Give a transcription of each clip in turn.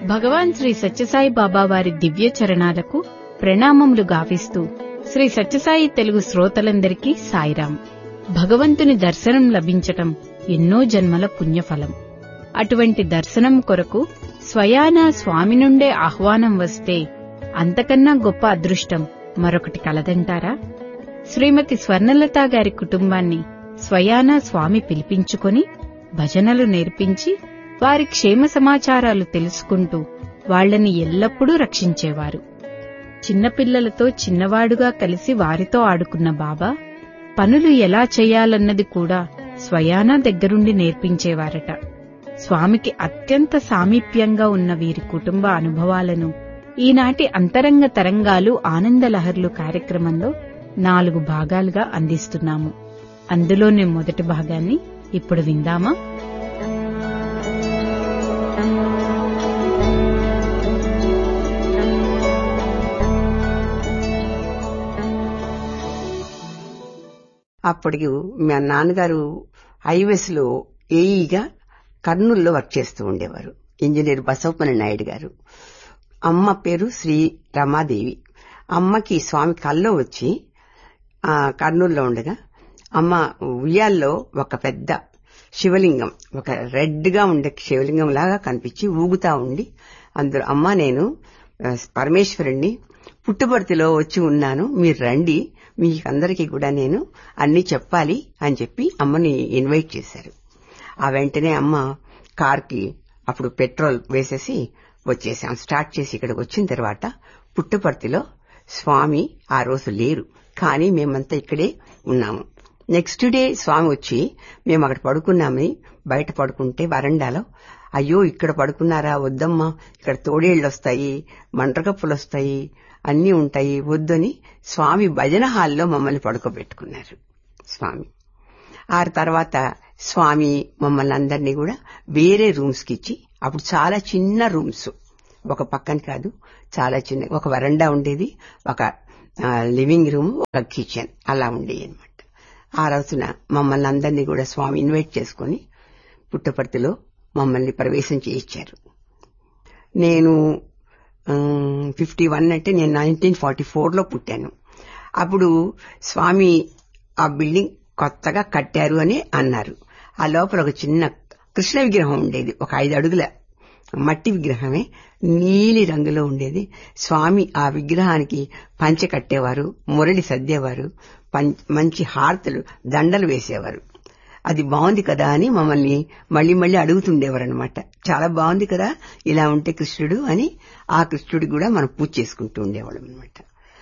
భగవాన్ శ్రీ సత్యసాయి బాబా వారి దివ్య చరణాలకు ప్రణామములు గావిస్తూ శ్రీ సత్యసాయి తెలుగు శ్రోతలందరికీ సాయిరాం భగవంతుని దర్శనం లభించటం ఎన్నో జన్మల పుణ్యఫలం అటువంటి దర్శనం కొరకు స్వయానా స్వామి నుండే ఆహ్వానం వస్తే అంతకన్నా గొప్ప అదృష్టం మరొకటి కలదంటారా శ్రీమతి స్వర్ణలత గారి కుటుంబాన్ని స్వయానా స్వామి పిలిపించుకొని భజనలు నేర్పించి వారి క్షేమ సమాచారాలు తెలుసుకుంటూ వాళ్లని ఎల్లప్పుడూ రక్షించేవారు చిన్నపిల్లలతో చిన్నవాడుగా కలిసి వారితో ఆడుకున్న బాబా పనులు ఎలా చేయాలన్నది కూడా స్వయానా దగ్గరుండి నేర్పించేవారట స్వామికి అత్యంత సామీప్యంగా ఉన్న వీరి కుటుంబ అనుభవాలను ఈనాటి అంతరంగ తరంగాలు ఆనందలహర్లు కార్యక్రమంలో నాలుగు భాగాలుగా అందిస్తున్నాము అందులోని మొదటి భాగాన్ని ఇప్పుడు విందామా అప్పటికి మా నాన్నగారు ఐవెస్ లో ఏఈగా కర్నూలులో వర్క్ చేస్తూ ఉండేవారు ఇంజనీర్ బసవపల్లి నాయుడు గారు అమ్మ పేరు శ్రీ రమాదేవి అమ్మకి స్వామి కల్లో వచ్చి ఆ కర్నూలులో ఉండగా అమ్మ ఉయ్యాల్లో ఒక పెద్ద శివలింగం ఒక రెడ్ గా ఉండే శివలింగం లాగా కనిపించి ఊగుతా ఉండి అందులో అమ్మ నేను పరమేశ్వరుణ్ణి పుట్టుబడితిలో వచ్చి ఉన్నాను మీరు రండి మీకందరికీ కూడా నేను అన్ని చెప్పాలి అని చెప్పి అమ్మని ఇన్వైట్ చేశారు ఆ వెంటనే అమ్మ కార్కి అప్పుడు పెట్రోల్ వేసేసి వచ్చేసాం స్టార్ట్ చేసి ఇక్కడికి వచ్చిన తర్వాత పుట్టుపర్తిలో స్వామి ఆ రోజు లేరు కానీ మేమంతా ఇక్కడే ఉన్నాము నెక్స్ట్ డే స్వామి వచ్చి మేము అక్కడ పడుకున్నామని బయట పడుకుంటే వరండాలో అయ్యో ఇక్కడ పడుకున్నారా వద్దమ్మా ఇక్కడ తోడేళ్లు వస్తాయి మంటకప్పులు వస్తాయి అన్నీ ఉంటాయి వద్దని స్వామి భజన హాల్లో మమ్మల్ని పడుకోబెట్టుకున్నారు స్వామి ఆ తర్వాత స్వామి మమ్మల్ని అందరినీ కూడా వేరే రూమ్స్ కి ఇచ్చి అప్పుడు చాలా చిన్న రూమ్స్ ఒక పక్కన కాదు చాలా చిన్న ఒక వరండా ఉండేది ఒక లివింగ్ రూమ్ ఒక కిచెన్ అలా ఉండేవి అనమాట ఆ రోజున మమ్మల్ని అందరినీ కూడా స్వామి ఇన్వైట్ చేసుకుని పుట్టపర్తిలో మమ్మల్ని ప్రవేశం చేయించారు నేను ఫిఫ్టీ వన్ అంటే నేను నైన్టీన్ ఫార్టీ ఫోర్లో పుట్టాను అప్పుడు స్వామి ఆ బిల్డింగ్ కొత్తగా కట్టారు అని అన్నారు ఆ లోపల ఒక చిన్న కృష్ణ విగ్రహం ఉండేది ఒక ఐదు అడుగుల మట్టి విగ్రహమే నీలి రంగులో ఉండేది స్వామి ఆ విగ్రహానికి పంచె కట్టేవారు మురళి సర్దేవారు మంచి హారతలు దండలు వేసేవారు అది బాగుంది కదా అని మమ్మల్ని మళ్లీ మళ్లీ అడుగుతుండేవారు అనమాట చాలా బాగుంది కదా ఇలా ఉంటే కృష్ణుడు అని ఆ కృష్ణుడి కూడా మనం పూజ చేసుకుంటూ ఉండేవాళ్ళం అనమాట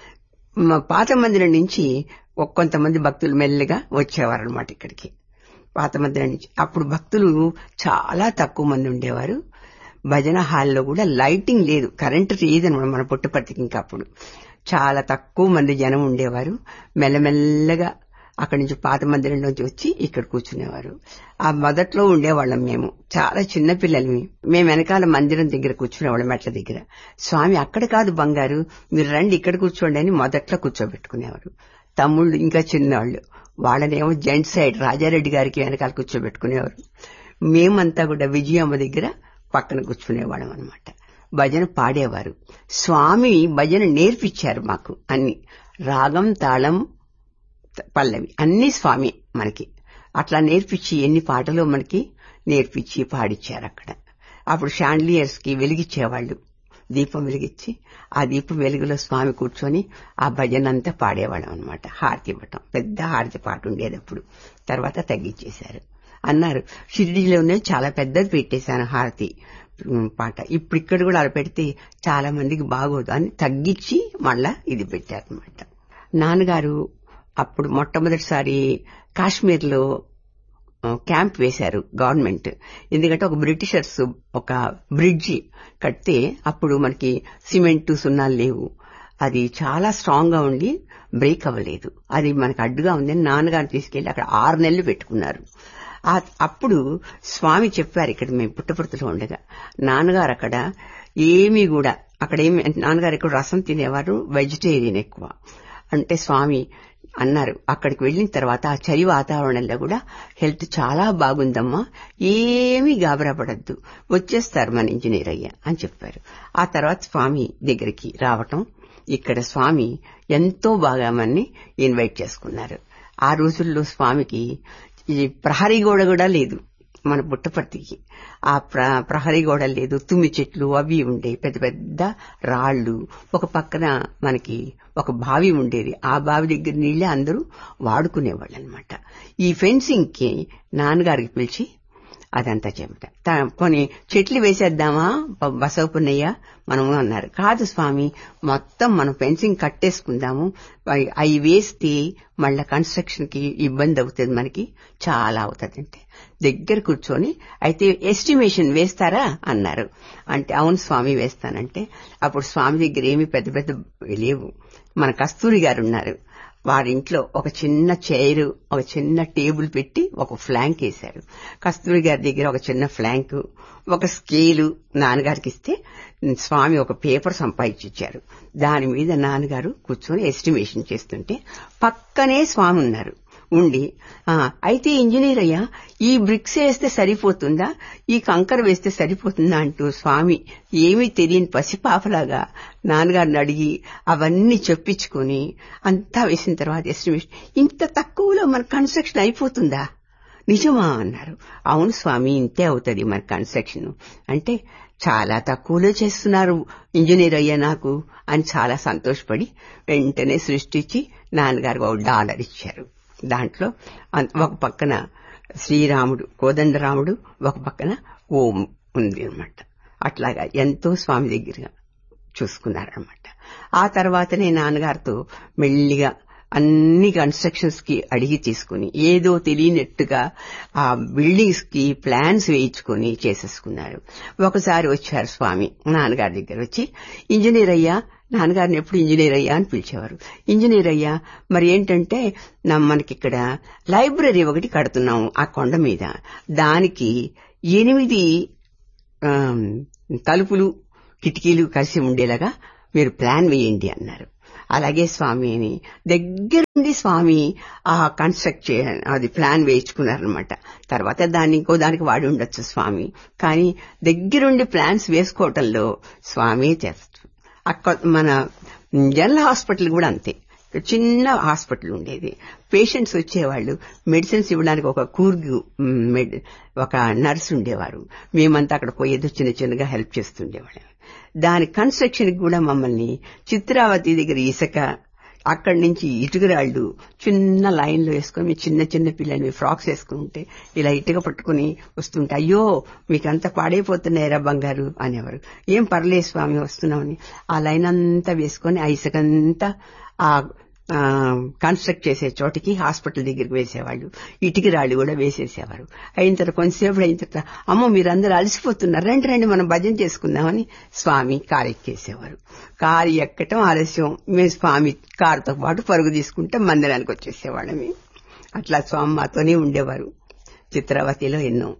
పాత మందిరం నుంచి కొంతమంది భక్తులు మెల్లగా వచ్చేవారు అనమాట ఇక్కడికి పాత మందిరం నుంచి అప్పుడు భక్తులు చాలా తక్కువ మంది ఉండేవారు భజన హాల్లో కూడా లైటింగ్ లేదు కరెంటు లేదనమాట మన పుట్టపర్తికి ఇంకా అప్పుడు చాలా తక్కువ మంది జనం ఉండేవారు మెల్లమెల్లగా అక్కడి నుంచి పాత మందిరం నుంచి వచ్చి ఇక్కడ కూర్చునేవారు ఆ మొదట్లో ఉండేవాళ్ళం మేము చాలా చిన్న పిల్లలమి మేము వెనకాల మందిరం దగ్గర కూర్చునేవాళ్ళం మెట్ల దగ్గర స్వామి అక్కడ కాదు బంగారు మీరు రండి ఇక్కడ కూర్చోండి అని మొదట్లో కూర్చోబెట్టుకునేవారు తమ్ముళ్ళు ఇంకా చిన్నవాళ్ళు వాళ్ళనేమో జెంట్ సైడ్ రాజారెడ్డి గారికి వెనకాల కూర్చోబెట్టుకునేవారు మేమంతా కూడా విజయమ్మ దగ్గర పక్కన కూర్చునేవాళ్ళం అనమాట భజన పాడేవారు స్వామి భజన నేర్పించారు మాకు అన్ని రాగం తాళం పల్లవి అన్ని స్వామి మనకి అట్లా నేర్పించి ఎన్ని పాటలు మనకి నేర్పించి పాడిచ్చారు అక్కడ అప్పుడు షాండ్లియర్స్ కి వెలిగించేవాళ్ళు దీపం వెలిగించి ఆ దీపం వెలుగులో స్వామి కూర్చొని ఆ భజన అంతా పాడేవాళ్ళం అనమాట హారతి ఇవ్వటం పెద్ద హారతి పాట ఉండేది అప్పుడు తర్వాత తగ్గించేశారు అన్నారు షిరిడీలోనే చాలా పెద్దది పెట్టేశాను హారతి పాట ఇప్పుడు ఇక్కడ కూడా అలా పెడితే చాలా మందికి బాగోదు అని తగ్గించి మళ్ళా ఇది పెట్టారనమాట నాన్నగారు అప్పుడు మొట్టమొదటిసారి కాశ్మీర్లో క్యాంప్ వేశారు గవర్నమెంట్ ఎందుకంటే ఒక బ్రిటిషర్స్ ఒక బ్రిడ్జి కడితే అప్పుడు మనకి సిమెంట్ సున్నాలు లేవు అది చాలా స్ట్రాంగ్ గా ఉండి బ్రేక్ అవ్వలేదు అది మనకు అడ్డుగా ఉందని నాన్నగారు తీసుకెళ్లి అక్కడ ఆరు నెలలు పెట్టుకున్నారు అప్పుడు స్వామి చెప్పారు ఇక్కడ మేము పుట్టపర్తిలో ఉండగా నాన్నగారు అక్కడ ఏమీ కూడా అక్కడ ఏమి నాన్నగారు ఎక్కువ రసం తినేవారు వెజిటేరియన్ ఎక్కువ అంటే స్వామి అన్నారు అక్కడికి వెళ్ళిన తర్వాత ఆ చలి వాతావరణంలో కూడా హెల్త్ చాలా బాగుందమ్మా ఏమీ గాబరాపడద్దు వచ్చేస్తారు మన ఇంజనీర్ అయ్యా అని చెప్పారు ఆ తర్వాత స్వామి దగ్గరికి రావటం ఇక్కడ స్వామి ఎంతో బాగా మన్ని ఇన్వైట్ చేసుకున్నారు ఆ రోజుల్లో స్వామికి ఈ ప్రహరీ గోడ కూడా లేదు మన పుట్టపర్తికి ఆ ప్ర ప్రహరీ గోడ లేదు తుమ్మి చెట్లు అవి ఉండే పెద్ద పెద్ద రాళ్లు ఒక పక్కన మనకి ఒక బావి ఉండేది ఆ బావి దగ్గర నీళ్ళే అందరూ వాడుకునేవాళ్ళు అనమాట ఈ ఫెన్సింగ్ కి నాన్నగారికి పిలిచి అదంతా చెబుతా కొన్ని చెట్లు వేసేద్దామా బసవపున్నయ్య మనము అన్నారు కాదు స్వామి మొత్తం మనం ఫెన్సింగ్ కట్టేసుకుందాము అవి వేస్తే మళ్ళా కన్స్ట్రక్షన్ కి ఇబ్బంది అవుతుంది మనకి చాలా అవుతుంది అంటే దగ్గర కూర్చొని అయితే ఎస్టిమేషన్ వేస్తారా అన్నారు అంటే అవును స్వామి వేస్తానంటే అప్పుడు స్వామి దగ్గర ఏమి పెద్ద పెద్ద లేవు మన కస్తూరి గారు ఉన్నారు వారింట్లో ఒక చిన్న చైర్ ఒక చిన్న టేబుల్ పెట్టి ఒక ఫ్లాంక్ వేశారు కస్తూరి గారి దగ్గర ఒక చిన్న ఫ్లాంక్ ఒక స్కేలు నాన్నగారికి ఇస్తే స్వామి ఒక పేపర్ సంపాదించారు దాని మీద నాన్నగారు కూర్చొని ఎస్టిమేషన్ చేస్తుంటే పక్కనే స్వామి ఉన్నారు ఉండి అయితే ఇంజనీర్ అయ్యా ఈ బ్రిక్స్ వేస్తే సరిపోతుందా ఈ కంకర వేస్తే సరిపోతుందా అంటూ స్వామి ఏమీ తెలియని పసిపాపలాగా నాన్నగారిని అడిగి అవన్నీ చెప్పించుకుని అంతా వేసిన తర్వాత ఎస్టిమేషన్ ఇంత తక్కువలో మన కన్స్ట్రక్షన్ అయిపోతుందా నిజమా అన్నారు అవును స్వామి ఇంతే అవుతుంది మన కన్స్ట్రక్షన్ అంటే చాలా తక్కువలో చేస్తున్నారు ఇంజనీర్ అయ్యా నాకు అని చాలా సంతోషపడి వెంటనే సృష్టించి నాన్నగారు ఒక డాలర్ ఇచ్చారు దాంట్లో ఒక పక్కన శ్రీరాముడు కోదండరాముడు ఒక పక్కన ఓం ఉంది అనమాట అట్లాగా ఎంతో స్వామి దగ్గరగా చూసుకున్నారనమాట ఆ తర్వాతనే నాన్నగారితో మెల్లిగా అన్ని కన్స్ట్రక్షన్స్ కి అడిగి తీసుకుని ఏదో తెలియనట్టుగా ఆ బిల్డింగ్స్ కి ప్లాన్స్ వేయించుకుని చేసేసుకున్నారు ఒకసారి వచ్చారు స్వామి నాన్నగారి దగ్గర వచ్చి ఇంజనీర్ అయ్యా నాన్నగారిని ఎప్పుడు ఇంజనీర్ అయ్యా అని పిలిచేవారు ఇంజనీర్ అయ్యా మరి ఏంటంటే మనకి ఇక్కడ లైబ్రరీ ఒకటి కడుతున్నాము ఆ కొండ మీద దానికి ఎనిమిది తలుపులు కిటికీలు కలిసి ఉండేలాగా మీరు ప్లాన్ వేయండి అన్నారు అలాగే స్వామి అని దగ్గరుండి స్వామి ఆ కన్స్ట్రక్ట్ చే అది ప్లాన్ వేయించుకున్నారనమాట తర్వాత దాన్ని ఇంకో దానికి వాడి ఉండొచ్చు స్వామి కానీ దగ్గరుండి ప్లాన్స్ వేసుకోవటంలో స్వామి చేస్తారు అక్కడ మన జనరల్ హాస్పిటల్ కూడా అంతే చిన్న హాస్పిటల్ ఉండేది పేషెంట్స్ వచ్చేవాళ్ళు మెడిసిన్స్ ఇవ్వడానికి ఒక కూర్గు ఒక నర్స్ ఉండేవారు మేమంతా అక్కడ పోయేది చిన్న చిన్నగా హెల్ప్ చేస్తుండేవాళ్ళం దాని కన్స్ట్రక్షన్ కూడా మమ్మల్ని చిత్రావతి దగ్గర ఇసుక అక్కడి నుంచి ఇటుకరాళ్ళు చిన్న లైన్లో వేసుకొని చిన్న చిన్న పిల్లల్ని ఫ్రాక్స్ వేసుకుంటే ఇలా ఇటుక పట్టుకుని వస్తుంటే అయ్యో మీకంతా పాడైపోతున్నాయరా బంగారు అనేవారు ఏం పర్లేదు స్వామి వస్తున్నామని ఆ లైన్ అంతా వేసుకొని ఆ ఇసుకంతా ఆ కన్స్ట్రక్ట్ చేసే చోటికి హాస్పిటల్ దగ్గరికి వేసేవాళ్ళు ఇటుకి రాళ్ళు కూడా వేసేసేవారు అయిన తర్వాత కొంతసేపు అయిన తర్వాత అమ్మ మీరందరూ అలసిపోతున్నారు రండి రండి మనం భజన చేసుకుందామని స్వామి కారు ఎక్కేసేవారు కారు ఎక్కటం ఆలస్యం మేము స్వామి కారుతో పాటు పరుగు తీసుకుంటే మందిరానికి వచ్చేసేవాళ్ళం అట్లా స్వామి మాతోనే ఉండేవారు చిత్రావతిలో ఎన్నో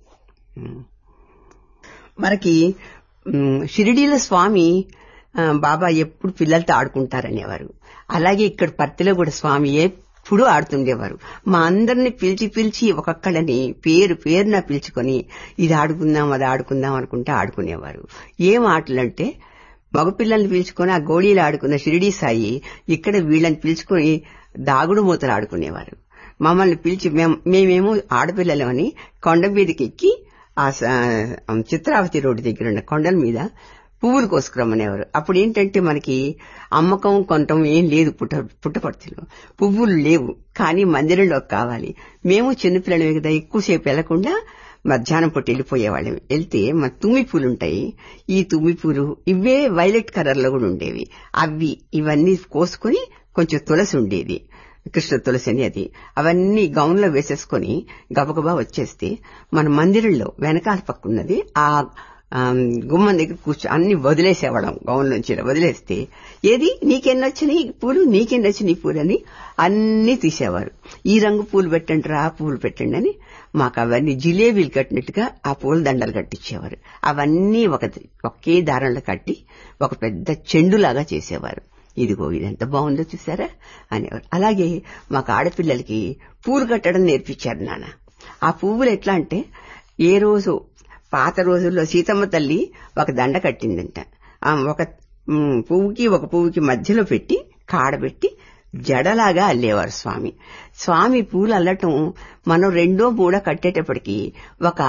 మనకి షిరిడీలో స్వామి బాబా ఎప్పుడు పిల్లలతో ఆడుకుంటారనేవారు అలాగే ఇక్కడ పత్తిలో కూడా స్వామి ఎప్పుడు ఆడుతుండేవారు మా అందరిని పిలిచి పిలిచి ఒక్కొక్కళ్ళని పేరు పేరున పిలుచుకొని ఇది ఆడుకుందాం అది ఆడుకుందాం అనుకుంటే ఆడుకునేవారు ఏం ఆటలంటే మగపిల్లల్ని పిలుచుకొని ఆ గోళీలు ఆడుకున్న షిరిడీ సాయి ఇక్కడ వీళ్ళని పిలుచుకొని దాగుడు మూతలు ఆడుకునేవారు మమ్మల్ని పిలిచి మేమేమో ఆడపిల్లలమని కొండ మీదకి ఎక్కి ఆ చిత్రావతి రోడ్డు దగ్గర ఉన్న కొండల మీద పువ్వులు కోసుకురమ్మనేవారు అప్పుడు ఏంటంటే మనకి అమ్మకం కొనటం ఏం లేదు పుట్ట పుట్టపర్తిలో పువ్వులు లేవు కానీ మందిరంలో కావాలి మేము చిన్నపిల్లలమే కదా ఎక్కువసేపు వెళ్లకుండా మధ్యాహ్నం పూట వెళ్ళిపోయేవాళ్ళం వెళ్తే మన తుమ్మి పూలు ఉంటాయి ఈ తుమ్మి పూలు ఇవే వైలెట్ కలర్ లో కూడా ఉండేవి అవి ఇవన్నీ కోసుకుని కొంచెం తులసి ఉండేది కృష్ణ తులసి అని అది అవన్నీ గౌన్లో వేసేసుకుని గబగబా వచ్చేస్తే మన మందిరంలో వెనకాల పక్కున్నది ఆ గుమ్మం దగ్గర కూర్చో అన్ని వదిలేసేవాళ్ళం గౌన్ నుంచి వదిలేస్తే ఏది నీకెన్నొచ్చినాయి పూలు నీకెన్నొచ్చినాయి పూలు అని అన్ని తీసేవారు ఈ రంగు పూలు పెట్టండి రా పూలు పెట్టండి అని మాకు అవన్నీ జిలేబీలు కట్టినట్టుగా ఆ పూల దండలు కట్టించేవారు అవన్నీ ఒక ఒకే దారంలో కట్టి ఒక పెద్ద చెండులాగా చేసేవారు ఇదిగో ఇదెంత బాగుందో చూసారా అనేవారు అలాగే మాకు ఆడపిల్లలకి పూలు కట్టడం నేర్పించారు నాన్న ఆ పువ్వులు ఎట్లా అంటే ఏ రోజు పాత రోజుల్లో సీతమ్మ తల్లి ఒక దండ కట్టిందంట ఆ ఒక ఉమ్, పువ్వుకి ఒక పువ్వుకి మధ్యలో పెట్టి కాడబెట్టి జడలాగా అల్లేవారు స్వామి స్వామి పూలు అల్లటం మనం రెండో మూడో కట్టేటప్పటికి ఒక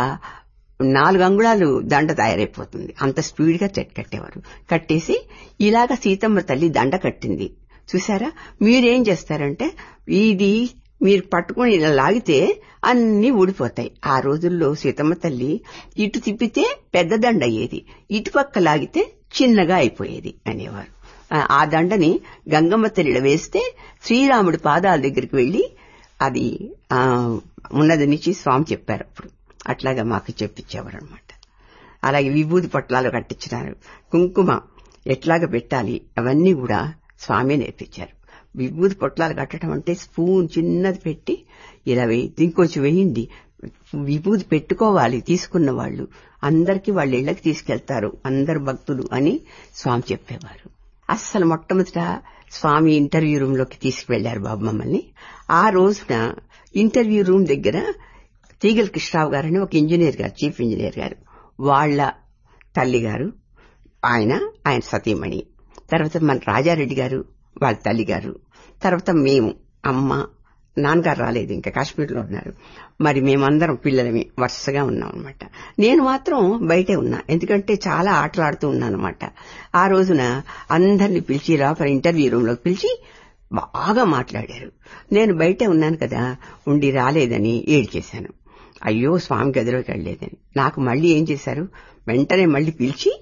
నాలుగు అంగుళాలు దండ తయారైపోతుంది అంత స్పీడ్ గా చెట్ కట్టేవారు కట్టేసి ఇలాగ సీతమ్మ తల్లి దండ కట్టింది చూసారా మీరేం చేస్తారంటే ఇది మీరు పట్టుకుని ఇలా లాగితే అన్ని ఊడిపోతాయి ఆ రోజుల్లో సీతమ్మ తల్లి ఇటు తిప్పితే పెద్ద దండ అయ్యేది ఇటుపక్క లాగితే చిన్నగా అయిపోయేది అనేవారు ఆ- ఆ దండని గంగమ్మ తల్లిలో వేస్తే శ్రీరాముడి పాదాల దగ్గరికి వెళ్లి అది ఆ ఉన్నదనిచ్చి స్వామి చెప్పారు అప్పుడు అట్లాగా మాకు చెప్పించేవారు అనమాట అలాగే విభూతి పొట్లాలు కట్టించినారు కుంకుమ ఎట్లాగ పెట్టాలి అవన్నీ కూడా స్వామి నేర్పించారు విభూతి పొట్లాలు కట్టడం అంటే స్పూన్ చిన్నది పెట్టి ఇలా వేయి ఇంకొంచెం వేయింది విభూతి పెట్టుకోవాలి తీసుకున్న వాళ్ళు అందరికీ వాళ్ళ ఇళ్లకి తీసుకెళ్తారు అందరు భక్తులు అని స్వామి చెప్పేవారు అస్సలు మొట్టమొదట స్వామి ఇంటర్వ్యూ రూమ్ లోకి తీసుకువెళ్లారు బాబు మమ్మల్ని ఆ రోజున ఇంటర్వ్యూ రూమ్ దగ్గర తీగల కృష్ణరావు గారని ఒక ఇంజనీర్ గారు చీఫ్ ఇంజనీర్ గారు వాళ్ళ తల్లి గారు ఆయన ఆయన సతీమణి తర్వాత మన రాజారెడ్డి గారు వాళ్ళ తల్లి గారు తర్వాత మేము అమ్మ నాన్నగారు రాలేదు ఇంకా కాశ్మీర్లో ఉన్నారు మరి మేమందరం పిల్లలమే వరుసగా ఉన్నాం అనమాట నేను మాత్రం బయటే ఉన్నా ఎందుకంటే చాలా ఆటలు ఆడుతూ ఉన్నాను అనమాట ఆ రోజున అందరిని పిలిచి లోపల ఇంటర్వ్యూ రూమ్ లోకి పిలిచి బాగా మాట్లాడారు నేను బయటే ఉన్నాను కదా ఉండి రాలేదని ఏడ్చేశాను అయ్యో స్వామి గదిలోకి వెళ్ళలేదని నాకు మళ్ళీ ఏం చేశారు వెంటనే మళ్ళీ పిలిచి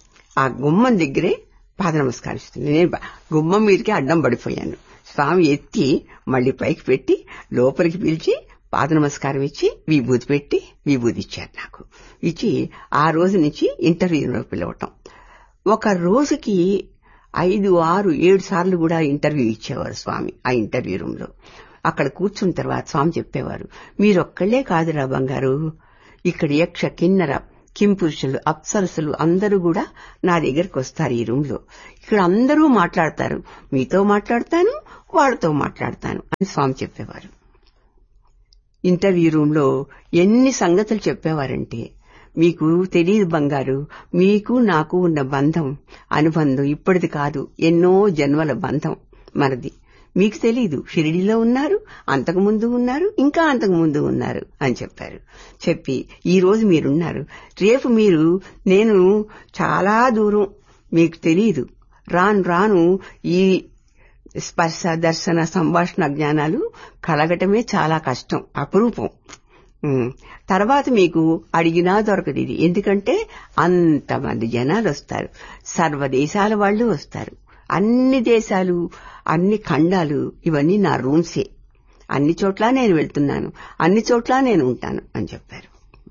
ఆ గుమ్మం దగ్గరే పాద నమస్కరిస్తుంది నేను బ- గుమ్మం మీదకి అడ్డం పడిపోయాను స్వామి ఎత్తి మళ్ళీ పైకి పెట్టి లోపలికి పిలిచి పాద నమస్కారం ఇచ్చి విభూతి పెట్టి విభూతి ఇచ్చారు నాకు ఇచ్చి ఆ రోజు నుంచి ఇంటర్వ్యూలోకి పిలవటం ఒక రోజుకి ఐదు ఆరు ఏడు సార్లు కూడా ఇంటర్వ్యూ ఇచ్చేవారు స్వామి ఆ ఇంటర్వ్యూ రూమ్ లో అక్కడ కూర్చున్న తర్వాత స్వామి చెప్పేవారు మీరొక్కళ్లే కాదురా బంగారు ఇక్కడ యక్ష కిన్నర కింపురుషులు అప్సరసులు అందరూ కూడా నా దగ్గరికి వస్తారు ఈ రూమ్ లో ఇక్కడ అందరూ మాట్లాడతారు మీతో మాట్లాడతాను వాళ్ళతో మాట్లాడతాను అని స్వామి చెప్పేవారు ఇంటర్వ్యూ రూమ్ లో ఎన్ని సంగతులు చెప్పేవారంటే మీకు తెలియదు బంగారు మీకు నాకు ఉన్న బంధం అనుబంధం ఇప్పటిది కాదు ఎన్నో జన్మల బంధం మనది మీకు తెలీదు షిరిడిలో ఉన్నారు అంతకు ముందు ఉన్నారు ఇంకా అంతకు ముందు ఉన్నారు అని చెప్పారు చెప్పి ఈ రోజు మీరున్నారు రేపు మీరు నేను చాలా దూరం మీకు తెలీదు రాను రాను ఈ స్పర్శ దర్శన సంభాషణ జ్ఞానాలు కలగటమే చాలా కష్టం అపురూపం ఉమ్. తర్వాత మీకు అడిగినా దొరకదు ఇది ఎందుకంటే అంతమంది జనాలు వస్తారు సర్వ దేశాల వాళ్ళు వస్తారు అన్ని దేశాలు అన్ని ఖండాలు ఇవన్నీ నా రూమ్సే అన్ని చోట్ల నేను వెళ్తున్నాను అన్ని చోట్ల నేను ఉంటాను అని చెప్పారు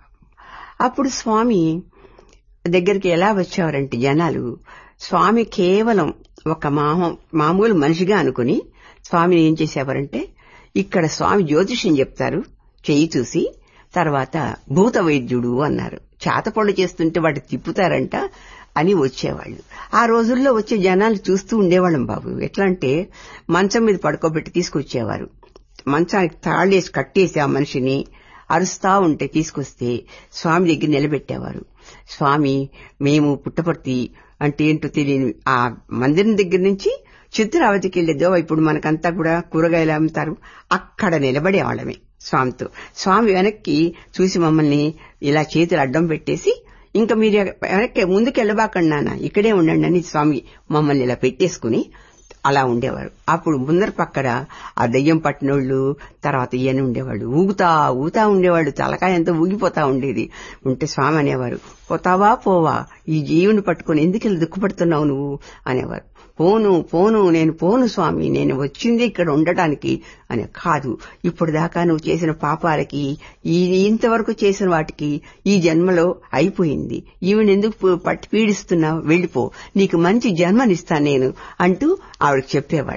అప్పుడు స్వామి దగ్గరికి ఎలా వచ్చేవారంటే జనాలు స్వామి కేవలం ఒక మామ- మామూలు మనిషిగా అనుకుని స్వామిని ఏం చేసేవారంటే ఇక్కడ స్వామి జ్యోతిష్యం చెప్తారు చెయ్యి చూసి తర్వాత భూత వైద్యుడు అన్నారు చేతపళ్ళు చేస్తుంటే వాటి తిప్పుతారంట అని వచ్చేవాళ్ళు ఆ రోజుల్లో వచ్చే జనాలు చూస్తూ ఉండేవాళ్ళం బాబు ఎట్లా అంటే మంచం మీద పడుకోబెట్టి తీసుకొచ్చేవారు మంచానికి తాళేసి కట్టేసి ఆ మనిషిని అరుస్తా ఉంటే తీసుకొస్తే స్వామి దగ్గర నిలబెట్టేవారు స్వామి మేము పుట్టపర్తి అంటే ఏంటో తెలియని ఆ మందిరం దగ్గర నుంచి చిత్రావతికి వెళ్ళేదో ఇప్పుడు మనకంతా కూడా కూరగాయలు అమ్ముతారు అక్కడ నిలబడేవాళ్ళమే స్వామితో స్వామి వెనక్కి చూసి మమ్మల్ని ఇలా చేతులు అడ్డం పెట్టేసి ఇంకా మీరు వెనక్కి ముందుకు వెళ్ళబాకండి నాన్న ఇక్కడే ఉండండి అని స్వామి మమ్మల్ని ఇలా పెట్టేసుకుని అలా ఉండేవారు అప్పుడు ముందర పక్కన ఆ దయ్యం పట్టినోళ్ళు తర్వాత ఈయన ఉండేవాళ్ళు ఊగుతా ఊగుతా ఉండేవాళ్ళు తలకాయ అంతా ఊగిపోతా ఉండేది ఉంటే స్వామి అనేవారు పోతావా పోవా ఈ జీవుని పట్టుకొని ఎందుకు ఇలా దుఃఖపడుతున్నావు నువ్వు అనేవారు పోను పోను నేను పోను స్వామి నేను వచ్చింది ఇక్కడ ఉండటానికి అని కాదు ఇప్పుడు దాకా నువ్వు చేసిన పాపాలకి ఈ ఇంతవరకు చేసిన వాటికి ఈ జన్మలో అయిపోయింది ఈవిని ఎందుకు పూ- పట్టి పీడిస్తున్నావు వెళ్ళిపో నీకు మంచి జన్మనిస్తాను నేను అంటూ ఆవిడకి చెప్పేవాళ్ళు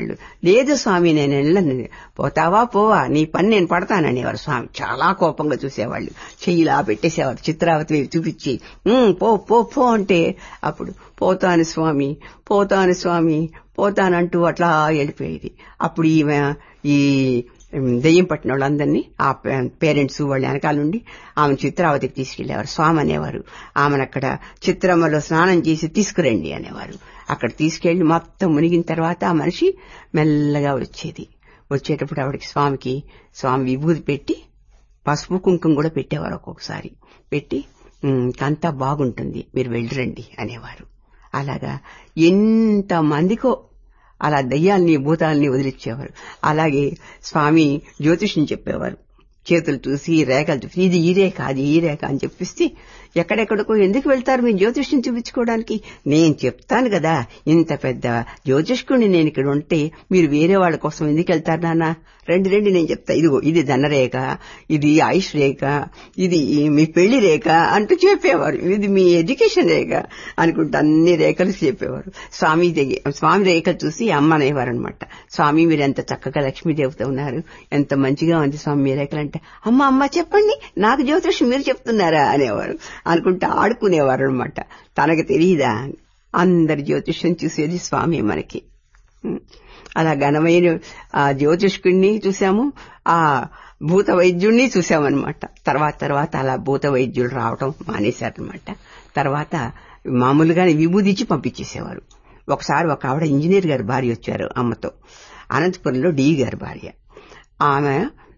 లేదు స్వామి నేను వెళ్ళను పోతావా పోవా నీ పని నేను పడతాననేవారు స్వామి చాలా కోపంగా చూసేవాళ్ళు చెయ్యిలా పెట్టేసేవారు చిత్రావతి వైపు చూపించి "ఉమ్, పో పో పో అంటే అప్పుడు పోతాను స్వామి పోతాను స్వామి పోతానంటూ అట్లా వెళ్ళిపోయేది అప్పుడు ఈమె ఈ దెయ్యం పట్టిన వాళ్ళందరినీ ఆ పేరెంట్స్ వాళ్ళ వెనకాల నుండి ఆమె చిత్రావతికి తీసుకెళ్లేవారు స్వామి అనేవారు ఆమెను అక్కడ చిత్రమ్మలో స్నానం చేసి తీసుకురండి అనేవారు అక్కడ తీసుకెళ్లి మొత్తం మునిగిన తర్వాత ఆ మనిషి మెల్లగా వచ్చేది వచ్చేటప్పుడు ఆవిడకి స్వామికి స్వామి విభూతి పెట్టి పసుపు కుంకుమ కూడా పెట్టేవారు ఒక్కొక్కసారి పెట్టి "ఉమ్, అంతా బాగుంటుంది మీరు వెళ్ళిరండి అనేవారు అలాగా ఎంత మందికో అలా దయ్యాల్ని భూతాల్ని వదిలిచ్చేవారు అలాగే స్వామి జ్యోతిష్యం చెప్పేవారు చేతులు చూసి రేఖలు చూసి ఇది ఈ రేఖ అది ఈ రేఖ అని చెప్పిస్తే ఎక్కడెక్కడికో ఎందుకు వెళ్తారు మీ జ్యోతిష్యం చూపించుకోవడానికి నేను చెప్తాను కదా ఇంత పెద్ద జ్యోతిష్కుడిని నేను ఇక్కడ ఉంటే మీరు వేరే వాళ్ళ కోసం ఎందుకు వెళ్తారు నాన్న రెండు రెండు నేను చెప్తా ఇదిగో ఇది ధనరేఖ ఇది ఆయుష్ రేఖ ఇది మీ పెళ్లి రేఖ అంటూ చెప్పేవారు ఇది మీ ఎడ్యుకేషన్ రేఖ అనుకుంటూ అన్ని రేఖలు చెప్పేవారు స్వామి దగ్గర స్వామి రేఖలు చూసి అమ్మ అనేవారు అనమాట స్వామి మీరు ఎంత చక్కగా లక్ష్మీదేవత ఉన్నారు ఎంత మంచిగా ఉంది స్వామి మీ రేఖలు అంటే అమ్మ అమ్మ చెప్పండి నాకు జ్యోతిషం మీరు చెప్తున్నారా అనేవారు అనుకుంటూ ఆడుకునేవారు అనమాట తనకు తెలియదా అందరి జ్యోతిష్యం చూసేది స్వామి మనకి ఉం. అలా ఘనమైన ఆ జ్యోతిష్కుడిని చూసాము ఆ భూత వైద్యుడిని చూసామన్నమాట తర్వాత తర్వాత అలా భూత వైద్యులు రావటం మానేశారనమాట తర్వాత మామూలుగానే విభూదిచ్చి పంపించేసేవారు ఒకసారి ఒక ఆవిడ ఇంజనీర్ గారి భార్య వచ్చారు అమ్మతో అనంతపురంలో డి గారి భార్య ఆమె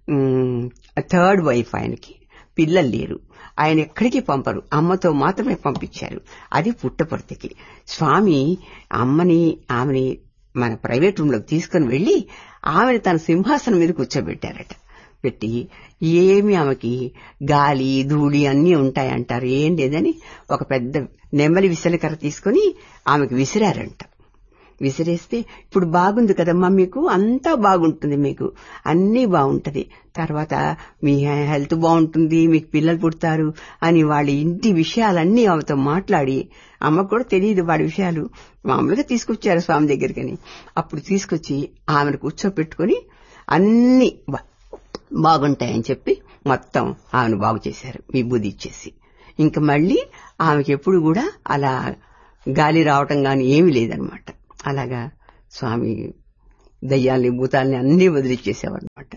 థర్డ్ వైఫ్ ఆయనకి పిల్లలు లేరు ఆయన ఎక్కడికి పంపరు అమ్మతో మాత్రమే పంపించారు అది పుట్టపర్తికి స్వామి అమ్మని ఆమెని మన ప్రైవేట్ రూమ్ లోకి తీసుకుని వెళ్లి ఆమెను తన సింహాసనం మీద కూర్చోబెట్టారట పెట్టి ఏమి ఆమెకి గాలి ధూళి అన్నీ ఉంటాయంటారు ఏం లేదని ఒక పెద్ద నెమ్మలి విసలకర్ర తీసుకుని ఆమెకు విసిరారంట విసిరేస్తే ఇప్పుడు బాగుంది కదమ్మా మీకు అంతా బాగుంటుంది మీకు అన్నీ బాగుంటది తర్వాత మీ హెల్త్ బాగుంటుంది మీకు పిల్లలు పుడతారు అని వాళ్ళ ఇంటి విషయాలన్నీ ఆమెతో మాట్లాడి అమ్మకు కూడా తెలియదు వాడి విషయాలు మామూలుగా తీసుకొచ్చారు స్వామి దగ్గరికని అప్పుడు తీసుకొచ్చి ఆమెను కూర్చోపెట్టుకుని అన్ని బా- బాగుంటాయని చెప్పి మొత్తం ఆమెను బాగు చేశారు విభూది ఇచ్చేసి ఇంక మళ్ళీ ఆమెకి ఎప్పుడు కూడా అలా గాలి రావటం గాని ఏమీ లేదనమాట అలాగా స్వామి దయ్యాల్ని భూతాల్ని అన్నీ వదిలిచ్చేసేవారు అనమాట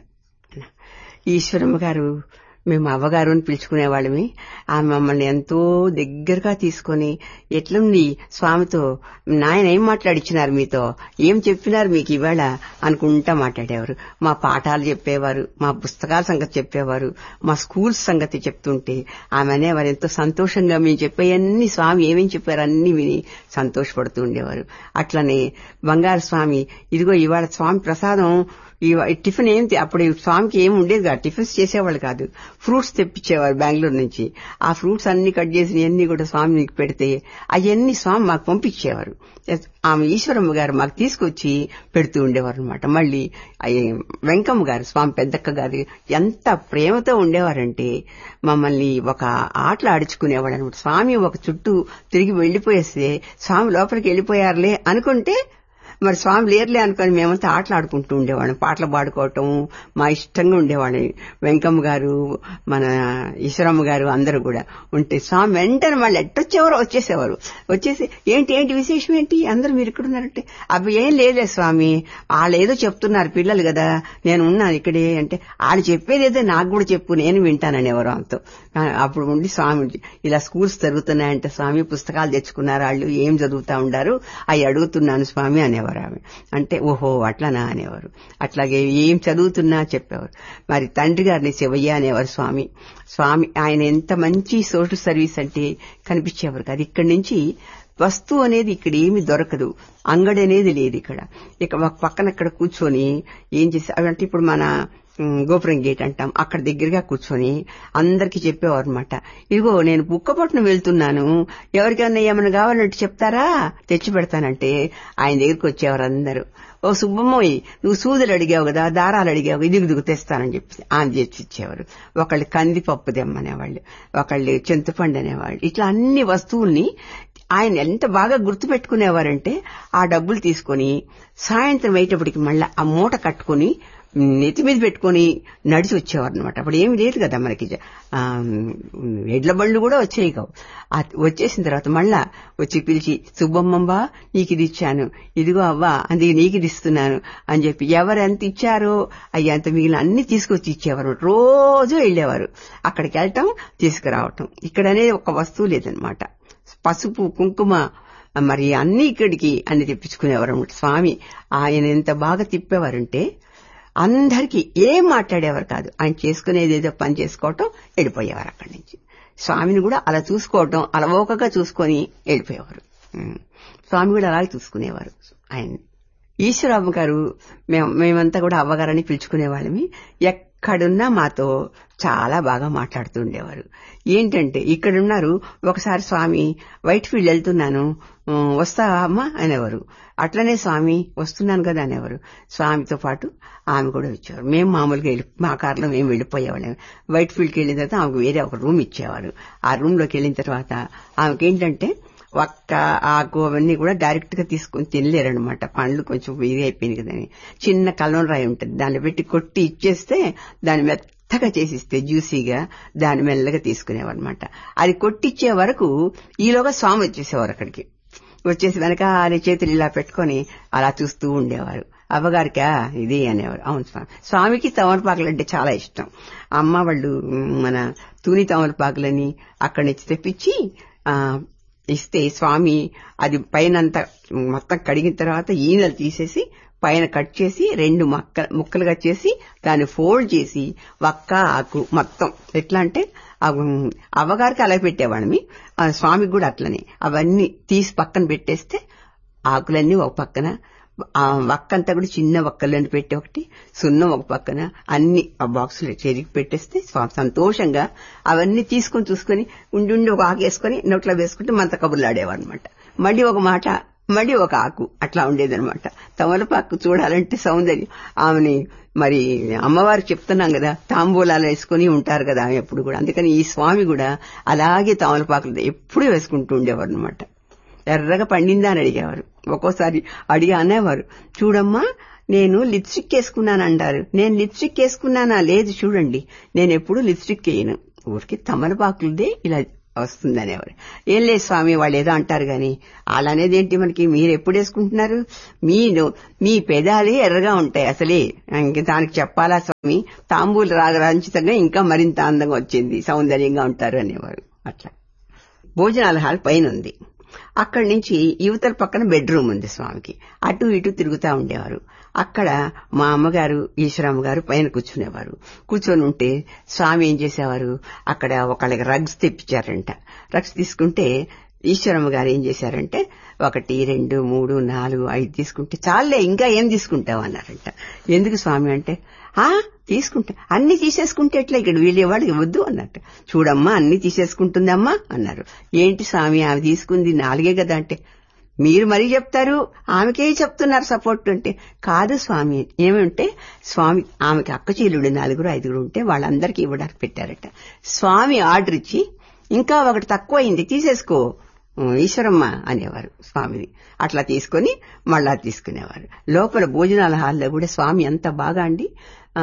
ఈశ్వరమ్మ గారు మేము అవ్వగారు అని పిలుచుకునేవాళ్ళమి ఆమె మమ్మల్ని ఎంతో దగ్గరగా తీసుకొని ఎట్లుంది స్వామితో నాయన ఏం మాట్లాడిచ్చినారు మీతో ఏం చెప్పినారు మీకు ఇవాళ అనుకుంటా మాట్లాడేవారు మా పాఠాలు చెప్పేవారు మా పుస్తకాల సంగతి చెప్పేవారు మా స్కూల్స్ సంగతి చెప్తుంటే ఆమె అనేవారు ఎంతో సంతోషంగా మేము చెప్పేవన్నీ స్వామి ఏమేం చెప్పారు అన్ని విని సంతోషపడుతూ ఉండేవారు అట్లనే బంగారు స్వామి ఇదిగో ఇవాళ స్వామి ప్రసాదం ఈ టిఫిన్ ఏం తి- అప్పుడు ఈ స్వామికి ఏం ఉండేది కాదు టిఫిన్స్ చేసేవాళ్ళు కాదు ఫ్రూట్స్ తెప్పించేవారు బెంగళూరు నుంచి ఆ ఫ్రూట్స్ అన్ని కట్ చేసి అన్ని కూడా స్వామికి పెడితే అవన్నీ స్వామి మాకు పంపించేవారు ఆమె ఈశ్వరమ్మ గారు మాకు తీసుకొచ్చి పెడుతూ ఉండేవారు అనమాట మళ్ళీ అయ్యి వెంకమ్మ గారు స్వామి పెద్దక్క గారు ఎంత ప్రేమతో ఉండేవారంటే మమ్మల్ని ఒక ఆటలు ఆడించుకునేవాడు అనమాట స్వామి ఒక చుట్టూ తిరిగి వెళ్లిపోయేస్తే స్వామి లోపలికి వెళ్ళిపోయారులే అనుకుంటే మరి స్వామి లేరులే అనుకొని మేమంతా ఆటలు ఆడుకుంటూ ఉండేవాళ్ళం పాటలు పాడుకోవటం మా ఇష్టంగా ఉండేవాళ్ళం వెంకమ్మ గారు మన ఈశ్వరమ్మ గారు అందరూ కూడా ఉంటే స్వామి వెంటనే మళ్ళీ ఎట్టొచ్చేవారు వచ్చేసేవారు వచ్చేసి ఏంటి ఏంటి విశేషం ఏంటి అందరూ మీరు ఇక్కడ ఉన్నారంటే అవి ఏం లేదులే స్వామి వాళ్ళు ఏదో చెప్తున్నారు పిల్లలు కదా నేను ఉన్నాను ఇక్కడే అంటే వాళ్ళు చెప్పేది ఏదో నాకు కూడా చెప్పు నేను వింటాననేవారు ఆమెతో ఆ, అప్పుడు ఉండి స్వామి ఇలా స్కూల్స్ జరుగుతున్నాయంటే స్వామి పుస్తకాలు తెచ్చుకున్నారు వాళ్ళు ఏం చదువుతా ఉండారు అవి అడుగుతున్నాను స్వామి అనేవారు ఆమె అంటే ఓహో అట్లనా అనేవారు అట్లాగే ఏం చదువుతున్నా చెప్పేవారు మరి తండ్రి గారిని శివయ్య అనేవారు స్వామి స్వామి ఆయన ఎంత మంచి సోషల్ సర్వీస్ అంటే కనిపించేవారు కాదు ఇక్కడి నుంచి వస్తువు అనేది ఇక్కడ ఏమి దొరకదు అంగడి అనేది లేదు ఇక్కడ ఇక ఒక పక్కన ఇక్కడ కూర్చొని ఏం చేసి అంటే ఇప్పుడు మన ఉమ్, గోపురం గేట్ అంటాం అక్కడ దగ్గరగా కూర్చొని అందరికి చెప్పేవారు అనమాట ఇదిగో నేను బుక్కపట్నం వెళ్తున్నాను ఎవరికైనా ఏమైనా కావాలంటే చెప్తారా తెచ్చి పెడతానంటే ఆయన దగ్గరికి వచ్చేవారు అందరూ ఓ సుబ్బమ్మోయ్ నువ్వు సూదులు అడిగావు కదా దారాలు అడిగావు ఇది ఇదిగు తెస్తానని చెప్పి ఆయన తెచ్చి ఇచ్చేవారు ఒకళ్ళు కందిపప్పు తెమ్మనేవాళ్ళు ఒకళ్ళు చింతపండు అనేవాళ్ళు ఇట్లా అన్ని వస్తువుల్ని ఆయన ఎంత బాగా గుర్తు పెట్టుకునేవారంటే ఆ డబ్బులు తీసుకొని సాయంత్రం అయ్యేటప్పటికి మళ్ళీ ఆ మూట కట్టుకుని నెత్తి మీద పెట్టుకుని నడిచి వచ్చేవారు అనమాట అప్పుడు ఏమి లేదు కదా మనకి ఆ, ఎడ్ల బండ్లు కూడా వచ్చేవి కావు ఆ వచ్చేసిన తర్వాత మళ్ళా వచ్చి పిలిచి సుబ్బమ్మబ్బా నీకు ఇది ఇచ్చాను ఇదిగో అవ్వా అది నీకు ఇది ఇస్తున్నాను అని చెప్పి ఎవరు ఎంత ఇచ్చారో అయ్యి అంత మిగిలిన అన్ని తీసుకొచ్చి ఇచ్చేవారు రోజు వెళ్ళేవారు అక్కడికి వెళ్ళటం తీసుకురావటం ఇక్కడ అనేది ఒక వస్తువు లేదనమాట పసుపు కుంకుమ మరి అన్ని ఇక్కడికి అన్ని తెప్పించుకునేవారు అనమాట స్వామి ఆయన ఎంత బాగా తిప్పేవారంటే అందరికీ ఏం మాట్లాడేవారు కాదు ఆయన చేసుకునేది ఏదో పని చేసుకోవటం వెళ్ళిపోయేవారు అక్కడి నుంచి స్వామిని కూడా అలా చూసుకోవటం అలవోకగా చూసుకొని వెళ్ళిపోయేవారు ఉమ్. స్వామి కూడా అలాగే చూసుకునేవారు ఆయన్ని ఈశ్వరమ్మ గారు మేము మేమంతా కూడా అవ్వగారని పిలుచుకునేవాళ్ళమి ఎక్కడున్నా మాతో చాలా బాగా మాట్లాడుతూ ఉండేవారు ఏంటంటే ఇక్కడున్నారు ఒకసారి స్వామి వైట్ ఫీల్డ్ వెళ్తున్నాను ఉమ్, వస్తావా అమ్మా అనేవారు అట్లనే స్వామి వస్తున్నాను కదా అనేవారు స్వామితో పాటు ఆమె కూడా వచ్చేవారు మేము మామూలుగా వెళ్ళి మా కారులో మేము వెళ్ళిపోయేవాళ్ళం వైట్ ఫీల్డ్కి వెళ్ళిన తర్వాత ఆమెకు వేరే ఒక రూమ్ ఇచ్చేవారు ఆ రూమ్ లోకి వెళ్ళిన తర్వాత ఆమెకి ఏంటంటే ఒక్క ఆకు అవన్నీ కూడా డైరెక్ట్ గా తీసుకొని తినలేరనమాట పండ్లు కొంచెం ఇది అయిపోయింది కదని చిన్న కలం రాయి ఉంటుంది దాన్ని పెట్టి కొట్టి ఇచ్చేస్తే దాన్ని మెత్తగా చేసిస్తే జ్యూసీగా దాన్ని మెల్లగా తీసుకునేవారనమాట అది కొట్టిచ్చే వరకు ఈలోగా స్వామి వచ్చేసేవారు అక్కడికి వచ్చేసి వెనక ఆయన చేతులు ఇలా పెట్టుకొని అలా చూస్తూ ఉండేవారు అవ్వగారికా ఇది అనేవారు అవును స్వామి స్వామికి తమలపాకులు అంటే చాలా ఇష్టం అమ్మ వాళ్ళు మ్, మన తూని తమలపాకులని అక్కడి నుంచి తెప్పించి ఆ ఇస్తే స్వామి అది పైనంతా మొత్తం కడిగిన తర్వాత ఈనెలు తీసేసి పైన కట్ చేసి రెండు మక్క ముక్కలుగా చేసి దాన్ని ఫోల్డ్ చేసి వక్క ఆకు మొత్తం ఎట్లా అంటే ఆ, ఉమ్, అవ్వగారికి అలా పెట్టేవాళ్ళమి ఆ, స్వామికి కూడా అట్లనే అవన్నీ తీసి పక్కన పెట్టేస్తే ఆకులన్నీ ఒక పక్కన ఆ వక్కంతా కూడా చిన్న వక్కలని పెట్టి ఒకటి సున్నం ఒక పక్కన అన్ని ఆ బాక్సులు చెరిగి పెట్టేస్తే స్వామి సంతోషంగా అవన్నీ తీసుకొని చూసుకొని ఉండి ఉండి ఒక ఆకు వేసుకొని నోట్లో వేసుకుంటే మంత కబుర్లు ఆడేవారు అనమాట మళ్ళీ ఒక మాట మళ్ళీ ఒక ఆకు అట్లా ఉండేదన్నమాట తమలపాకు చూడాలంటే సౌందర్యం ఆమెని మరి అమ్మవారు చెప్తున్నాం కదా తాంబూలాలు వేసుకుని ఉంటారు కదా ఆమె ఎప్పుడు కూడా అందుకని ఈ స్వామి కూడా అలాగే తమలపాకులు ఎప్పుడూ వేసుకుంటూ ఉండేవారు అనమాట ఎర్రగా పండిందా అని అడిగేవారు ఒక్కోసారి అడిగి అనేవారు చూడమ్మా నేను లిప్స్టిక్ వేసుకున్నాను అంటారు నేను లిప్స్టిక్ వేసుకున్నానా లేదు చూడండి నేను ఎప్పుడు లిప్స్టిక్ వేయను ఊరికి తమలపాకులదే ఇలా వస్తుంది అనేవారు ఏం లేదు స్వామి వాళ్ళు ఏదో అంటారు గాని అలా అనేది ఏంటి మనకి మీరు ఎప్పుడు వేసుకుంటున్నారు మీ మీ పెదాలే ఎర్రగా ఉంటాయి అసలే ఇంక దానికి చెప్పాలా స్వామి తాంబూలు రాగరాంచితంగా ఇంకా మరింత అందంగా వచ్చింది సౌందర్యంగా ఉంటారు అనేవారు అట్లా భోజనాల హాల్ పైన ఉంది అక్కడి నుంచి యువతల పక్కన బెడ్రూమ్ ఉంది స్వామికి అటు ఇటు తిరుగుతా ఉండేవారు అక్కడ మా అమ్మగారు ఈశ్వరమ్మ గారు పైన కూర్చునేవారు కూర్చొని ఉంటే స్వామి ఏం చేసేవారు అక్కడ ఒకళ్ళకి రగ్స్ తెప్పించారంట రగ్స్ తీసుకుంటే ఈశ్వరమ్మ గారు ఏం చేశారంటే ఒకటి రెండు మూడు నాలుగు ఐదు తీసుకుంటే చాలే ఇంకా ఏం తీసుకుంటావు అన్నారంట ఎందుకు స్వామి అంటే ఆ తీసుకుంటా అన్ని తీసేసుకుంటే ఎట్లా ఇక్కడ వీళ్ళేవాడికి వద్దు అన్నట్టు చూడమ్మా అన్ని తీసేసుకుంటుందమ్మా అన్నారు ఏంటి స్వామి ఆమె తీసుకుంది నాలుగే కదా అంటే మీరు మరీ చెప్తారు ఆమెకే చెప్తున్నారు సపోర్ట్ అంటే కాదు స్వామి ఏమంటే స్వామి ఆమెకి అక్క చీలుడు నలుగురు ఐదుగురు ఉంటే వాళ్ళందరికీ ఇవ్వడానికి పెట్టారట స్వామి ఆర్డర్ ఇచ్చి ఇంకా ఒకటి తక్కువైంది తీసేసుకో ఈశ్వరమ్మ అనేవారు స్వామిని అట్లా తీసుకొని మళ్ళా తీసుకునేవారు లోపల భోజనాల హాల్లో కూడా స్వామి ఎంత బాగా అండి ఆ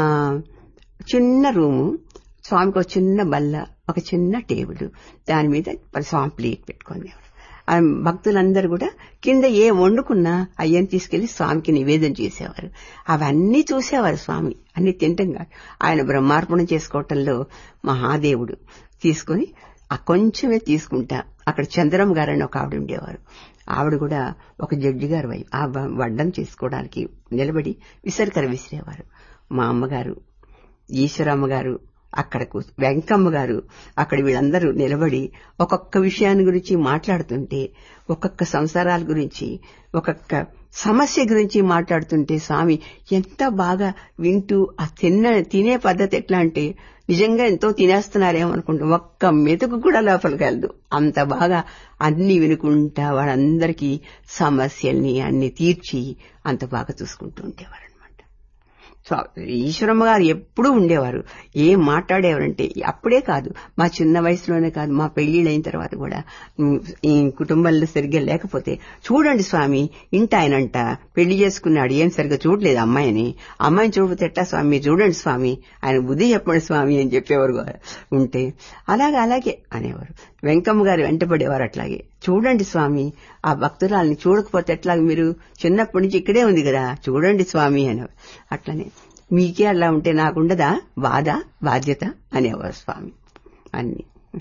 చిన్న రూము స్వామికి ఒక చిన్న బల్ల ఒక చిన్న టేబుల్ దాని మీద స్వామి ప్లేట్ పెట్టుకునేవారు ఆ భక్తులందరూ కూడా కింద ఏ వండుకున్నా అయ్యని తీసుకెళ్లి స్వామికి నివేదన చేసేవారు అవన్నీ చూసేవారు స్వామి అన్ని తింటాం కాదు ఆయన బ్రహ్మార్పణం చేసుకోవటంలో మహాదేవుడు తీసుకొని ఆ కొంచెమే తీసుకుంటా అక్కడ చంద్రమ్మ గారని ఒక ఆవిడ ఉండేవారు ఆవిడ కూడా ఒక జడ్జి గారు వై ఆ వడ్డం చేసుకోవడానికి నిలబడి విసరికర విసిరేవారు మా అమ్మగారు ఈశ్వరమ్మ గారు అక్కడకు వెంకమ్మ గారు అక్కడ వీళ్ళందరూ నిలబడి ఒక్కొక్క విషయాన్ని గురించి మాట్లాడుతుంటే ఒక్కొక్క సంసారాల గురించి ఒక్కొక్క సమస్య గురించి మాట్లాడుతుంటే స్వామి ఎంత బాగా వింటూ ఆ తిన్న తినే పద్ధతి ఎట్లా అంటే నిజంగా ఎంతో తినేస్తున్నారేమో అనుకుంటా ఒక్క మెతుకు కూడా లోపలికి వెళ్దు అంత బాగా అన్ని వినుకుంటా వాళ్ళందరికీ సమస్యల్ని అన్ని తీర్చి అంత బాగా చూసుకుంటూ ఉండేవారు అనమాట ఈశ్వరమ్మ గారు ఎప్పుడూ ఉండేవారు ఏం మాట్లాడేవారంటే అప్పుడే కాదు మా చిన్న వయసులోనే కాదు మా పెళ్లిళ్ళు అయిన తర్వాత కూడా ఈ కుటుంబంలో సరిగ్గా లేకపోతే చూడండి స్వామి ఇంటి ఆయనంట పెళ్లి చేసుకున్నాడు ఏం సరిగ్గా చూడలేదు అమ్మాయిని అమ్మాయిని చూడకపోతే ఎట్లా స్వామి మీరు చూడండి స్వామి ఆయన బుద్ధి చెప్పండి స్వామి అని చెప్పేవారు ఉంటే అలాగే అలాగే అనేవారు వెంకమ్మ గారు వెంటపడేవారు అట్లాగే చూడండి స్వామి ఆ భక్తురాల్ని చూడకపోతే ఎట్లా మీరు చిన్నప్పటి నుంచి ఇక్కడే ఉంది కదా చూడండి స్వామి అనేవారు అట్లనే మీకే అలా ఉంటే నాకుండదా బాధ బాధ్యత అనేవారు స్వామి అన్ని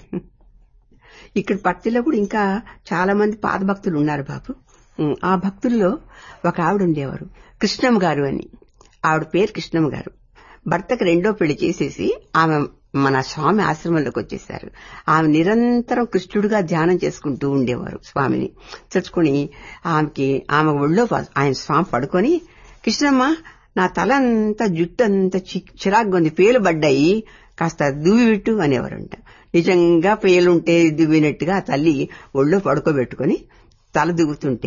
ఇక్కడ పత్తిలో కూడా ఇంకా చాలా మంది పాత భక్తులు ఉన్నారు బాబు ఆ భక్తుల్లో ఒక ఆవిడ ఉండేవారు కృష్ణమ్మ గారు అని ఆవిడ పేరు కృష్ణమ్మ గారు భర్తకు రెండో పెళ్లి చేసేసి ఆమె మన స్వామి ఆశ్రమంలోకి వచ్చేశారు ఆమె నిరంతరం కృష్ణుడిగా ధ్యానం చేసుకుంటూ ఉండేవారు స్వామిని తెచ్చుకుని ఆమెకి ఆమె ఒళ్ళో ఆయన స్వామి పడుకొని కృష్ణమ్మ నా తల అంతా జుట్టు అంతా చిరాగ్గా ఉంది పేలు పడ్డాయి కాస్త దువ్వి పెట్టు అనేవారంట నిజంగా పేలుంటే దువ్వినట్టుగా ఆ తల్లి ఒళ్ళో పడుకోబెట్టుకుని తల దువ్వుతుంటే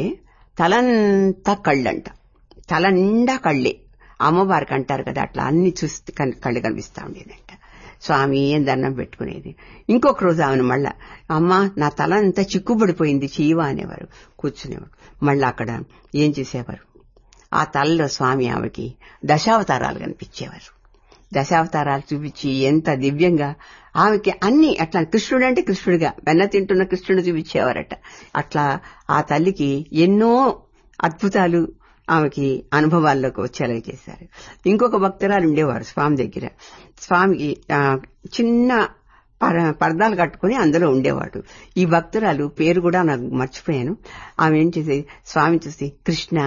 తలంతా కళ్ళంట తల నిండా కళ్ళే అమ్మవారికి అంటారు కదా అట్లా అన్ని చూస్తే కళ్ళు కనిపిస్తా ఉండేదంట స్వామి అని దండం పెట్టుకునేది ఇంకొక రోజు ఆమెను మళ్ళా అమ్మ నా తల అంతా చిక్కుబడిపోయింది చీవ అనేవారు కూర్చునేవారు మళ్ళా అక్కడ ఏం చేసేవారు ఆ తలలో స్వామి ఆమెకి దశావతారాలు కనిపించేవారు దశావతారాలు చూపించి ఎంత దివ్యంగా ఆమెకి అన్ని అట్లా కృష్ణుడు అంటే కృష్ణుడిగా వెన్న తింటున్న కృష్ణుడు చూపించేవారట అట్లా ఆ తల్లికి ఎన్నో అద్భుతాలు ఆమెకి అనుభవాల్లోకి వచ్చేలా చేశారు ఇంకొక భక్తురాలు ఉండేవారు స్వామి దగ్గర స్వామికి చిన్న పరదాలు కట్టుకుని అందులో ఉండేవాడు ఈ భక్తురాలు పేరు కూడా నాకు మర్చిపోయాను ఆమె ఏం చేసేది స్వామి చూసి కృష్ణ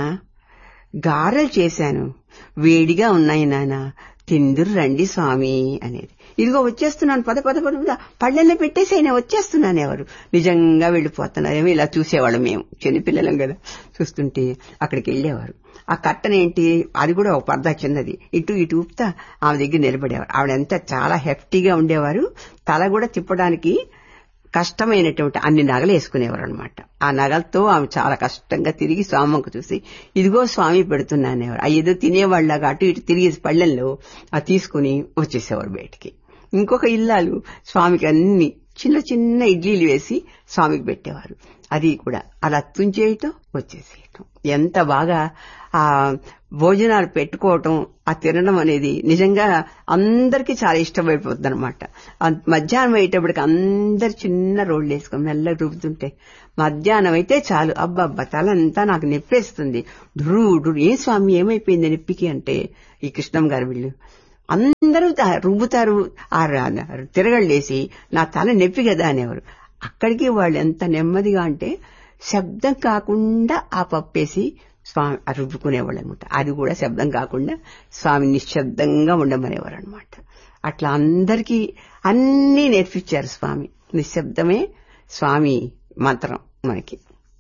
గారెలు చేశాను వేడిగా ఉన్నాయి నాన్న తిందురు రండి స్వామి అనేది ఇదిగో వచ్చేస్తున్నాను పద పద పద పద పళ్ళెల్లో పెట్టేసి ఆయన వచ్చేస్తున్నాను ఎవరు నిజంగా వెళ్ళిపోతున్నారేమో ఇలా చూసేవాళ్ళం మేము చిన్నపిల్లలం కదా చూస్తుంటే అక్కడికి వెళ్ళేవారు ఆ కట్టనేంటి అది కూడా ఒక పర్దా చిన్నది ఇటు ఇటు ఊపుతా ఆమె దగ్గర నిలబడేవారు ఆవిడంతా చాలా హెఫ్టీగా ఉండేవారు తల కూడా తిప్పడానికి కష్టమైనటువంటి అన్ని నగలు వేసుకునేవారు అనమాట ఆ నగలతో ఆమె చాలా కష్టంగా తిరిగి స్వామికి చూసి ఇదిగో స్వామి పెడుతున్నానేవారు ఆ ఏదో తినేవాళ్ళగా అటు ఇటు తిరిగి పళ్ళెల్లో ఆ తీసుకుని వచ్చేసేవారు బయటికి ఇంకొక ఇల్లాలు స్వామికి అన్ని చిన్న చిన్న ఇడ్లీలు వేసి స్వామికి పెట్టేవారు అది కూడా అలా తుంచేయటం వచ్చేసేయటం ఎంత బాగా ఆ భోజనాలు పెట్టుకోవటం ఆ తినడం అనేది నిజంగా అందరికీ చాలా ఇష్టమైపోతుంది అనమాట మధ్యాహ్నం అయ్యేటప్పటికి అందరు చిన్న రోడ్లు వేసుకొని మెల్లగా రుబ్బుతుంటే మధ్యాహ్నం అయితే చాలు అబ్బబ్బా తలంతా నాకు నొప్పేస్తుంది డ్రూ డ్రూ ఏ స్వామి ఏమైపోయింది నొప్పికి అంటే ఈ కృష్ణం గారు వీళ్ళు అందరూ రుబ్బుతారు ఆ తిరగళ్ళేసి నా తల నొప్పి కదా అనేవారు అక్కడికి వాళ్ళు ఎంత నెమ్మదిగా అంటే శబ్దం కాకుండా ఆ పప్పేసి స్వామి రుబ్బుకునేవాళ్ళు అనమాట అది కూడా శబ్దం కాకుండా స్వామి నిశ్శబ్దంగా ఉండమనేవారు అనమాట అట్లా అందరికీ అన్నీ నేర్పించారు స్వామి నిశ్శబ్దమే స్వామి మంత్రం మనకి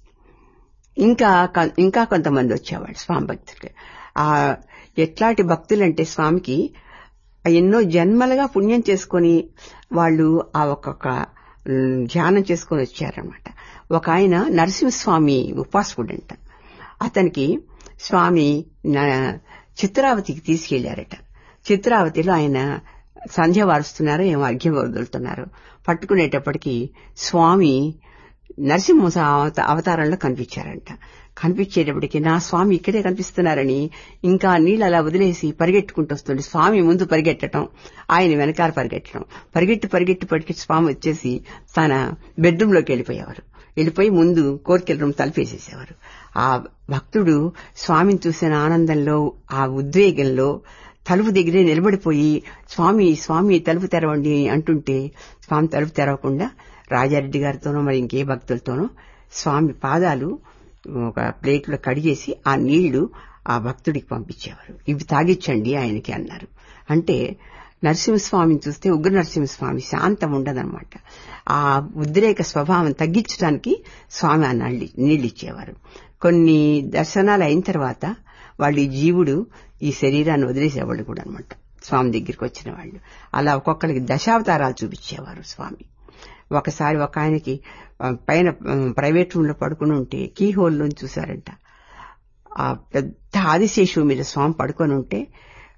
ఇంకా ఇంకా కొంతమంది వచ్చేవాళ్ళు స్వామి భక్తులు ఆ ఎట్లాంటి భక్తులంటే స్వామికి ఎన్నో జన్మలుగా పుణ్యం చేసుకొని వాళ్ళు ఆ ఒక్కొక్క ధ్యానం చేసుకొని వచ్చారనమాట ఒక ఆయన నరసింహస్వామి ఉపాసకుడంట అతనికి స్వామి చిత్రావతికి తీసుకెళ్లారట చిత్రావతిలో ఆయన సంధ్య వారుస్తున్నారు ఏమో అర్ఘ్యం వదులుతున్నారు పట్టుకునేటప్పటికి స్వామి నరసింహ అవతారంలో కనిపించారంట కనిపించేటప్పటికి నా స్వామి ఇక్కడే కనిపిస్తున్నారని ఇంకా నీళ్ళు అలా వదిలేసి పరిగెట్టుకుంటూ వస్తుండే స్వామి ముందు పరిగెట్టడం ఆయన వెనకాల పరిగెట్టడం పరిగెట్టి పరిగెట్టి పరిగెట్టి స్వామి వచ్చేసి తన బెడ్రూమ్లోకి వెళ్ళిపోయేవారు వెళ్ళిపోయి ముందు కోరికల రూమ్ తలుపేసేసేవారు ఆ భక్తుడు స్వామిని చూసిన ఆనందంలో ఆ ఉద్వేగంలో తలుపు దగ్గరే నిలబడిపోయి స్వామి స్వామి తలుపు తెరవండి అంటుంటే స్వామి తలుపు తెరవకుండా రాజారెడ్డి గారితోనో మరి ఇంకే భక్తులతోనో స్వామి పాదాలు ఒక ప్లేట్లో కడిగేసి ఆ నీళ్లు ఆ భక్తుడికి పంపించేవారు ఇవి తాగిచ్చండి ఆయనకి అన్నారు అంటే నరసింహస్వామిని చూస్తే ఉగ్ర నరసింహస్వామి శాంతం ఉండదన్నమాట ఆ ఉద్రేక స్వభావం తగ్గించడానికి స్వామి ఆ నీళ్ళు ఇచ్చేవారు కొన్ని దర్శనాలు అయిన తర్వాత వాళ్ళు ఈ జీవుడు ఈ శరీరాన్ని వదిలేసేవాళ్ళు కూడా అనమాట స్వామి దగ్గరికి వచ్చిన వాళ్ళు అలా ఒక్కొక్కరికి దశావతారాలు చూపించేవారు స్వామి ఒకసారి ఒక ఆయనకి పైన ప్రైవేట్ రూమ్ లో పడుకుని ఉంటే కీ హోల్ నుంచి చూశారంట ఆ పెద్ద ఆదిశేషువు మీద స్వామి పడుకొని ఉంటే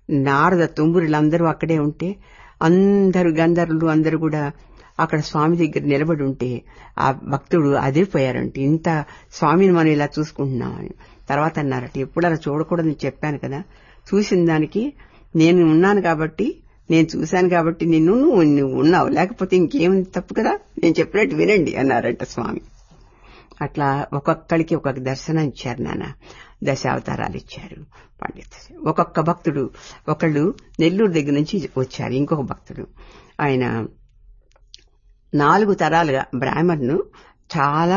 నారద తుంబురులందరూ అక్కడే ఉంటే అందరు గంధర్వులు అందరూ కూడా అక్కడ స్వామి దగ్గర నిలబడి ఉంటే ఆ భక్తుడు అదిరిపోయారంటే ఇంత స్వామిని మనం ఇలా చూసుకుంటున్నామని తర్వాత అన్నారట ఎప్పుడు అలా చూడకూడదని చెప్పాను కదా చూసిన దానికి నేను ఉన్నాను కాబట్టి నేను చూశాను కాబట్టి నిన్ను నువ్వు నువ్వు ఉన్నావు లేకపోతే ఇంకేం తప్పు కదా నేను చెప్పినట్టు వినండి అన్నారంట స్వామి అట్లా ఒక్కొక్కడికి ఒక్కొక్క దర్శనం ఇచ్చారు నాన్న దశావతారాలు ఇచ్చారు పండిత ఒక్కొక్క భక్తుడు ఒకళ్ళు నెల్లూరు దగ్గర నుంచి వచ్చారు ఇంకొక భక్తుడు ఆయన నాలుగు తరాలుగా బ్రాహ్మణ్ను చాలా